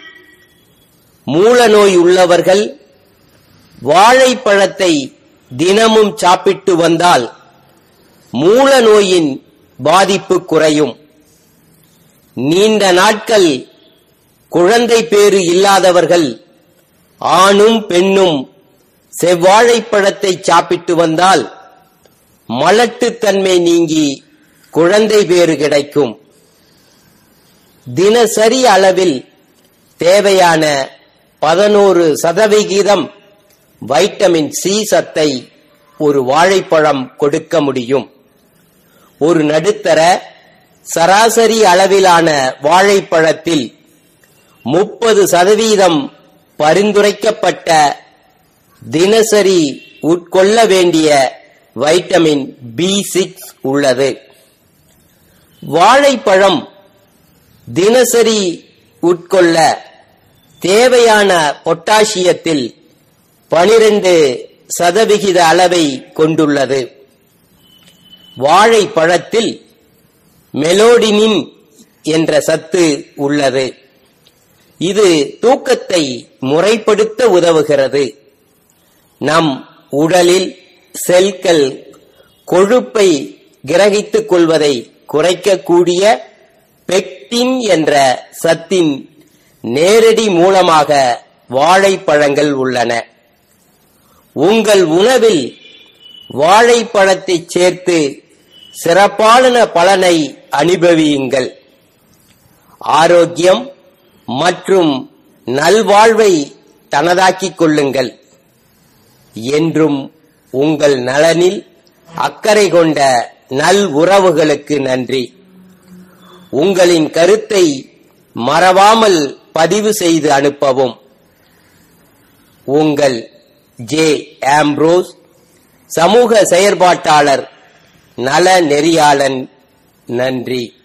மூலநோய் உள்ளவர்கள் வாழைப்பழத்தை தினமும் சாப்பிட்டு வந்தால் மூல நோயின் பாதிப்பு குறையும் நீண்ட நாட்கள் குழந்தை பேறு இல்லாதவர்கள் ஆணும் பெண்ணும் செவ்வாழைப்பழத்தை சாப்பிட்டு வந்தால் மலட்டுத்தன்மை நீங்கி குழந்தை பேறு கிடைக்கும் தினசரி அளவில் தேவையான பதினோரு சதவிகிதம் வைட்டமின் சி சத்தை ஒரு வாழைப்பழம் கொடுக்க முடியும் ஒரு நடுத்தர சராசரி அளவிலான வாழைப்பழத்தில் முப்பது சதவீதம் பரிந்துரைக்கப்பட்ட தினசரி உட்கொள்ள வேண்டிய வைட்டமின் பி சிக்ஸ் உள்ளது வாழைப்பழம் தினசரி உட்கொள்ள தேவையான பொட்டாசியத்தில் பனிரெண்டு சதவிகித அளவை கொண்டுள்ளது வாழைப்பழத்தில் மெலோடினின் என்ற சத்து உள்ளது இது தூக்கத்தை முறைப்படுத்த உதவுகிறது நம் உடலில் செல்கள் கொழுப்பை கிரகித்துக் கொள்வதை குறைக்கக்கூடிய பெக்டின் என்ற சத்தின் நேரடி மூலமாக வாழைப்பழங்கள் உள்ளன உங்கள் உணவில் வாழைப்பழத்தை சேர்த்து சிறப்பான பலனை அனுபவியுங்கள் ஆரோக்கியம் மற்றும் நல்வாழ்வை தனதாக்கிக் கொள்ளுங்கள் என்றும் உங்கள் நலனில் அக்கறை கொண்ட நல் உறவுகளுக்கு நன்றி உங்களின் கருத்தை மறவாமல் பதிவு செய்து அனுப்பவும் உங்கள் ஜே ஆம்ப்ரோஸ் சமூக செயற்பாட்டாளர் நல நெறியாளன் நன்றி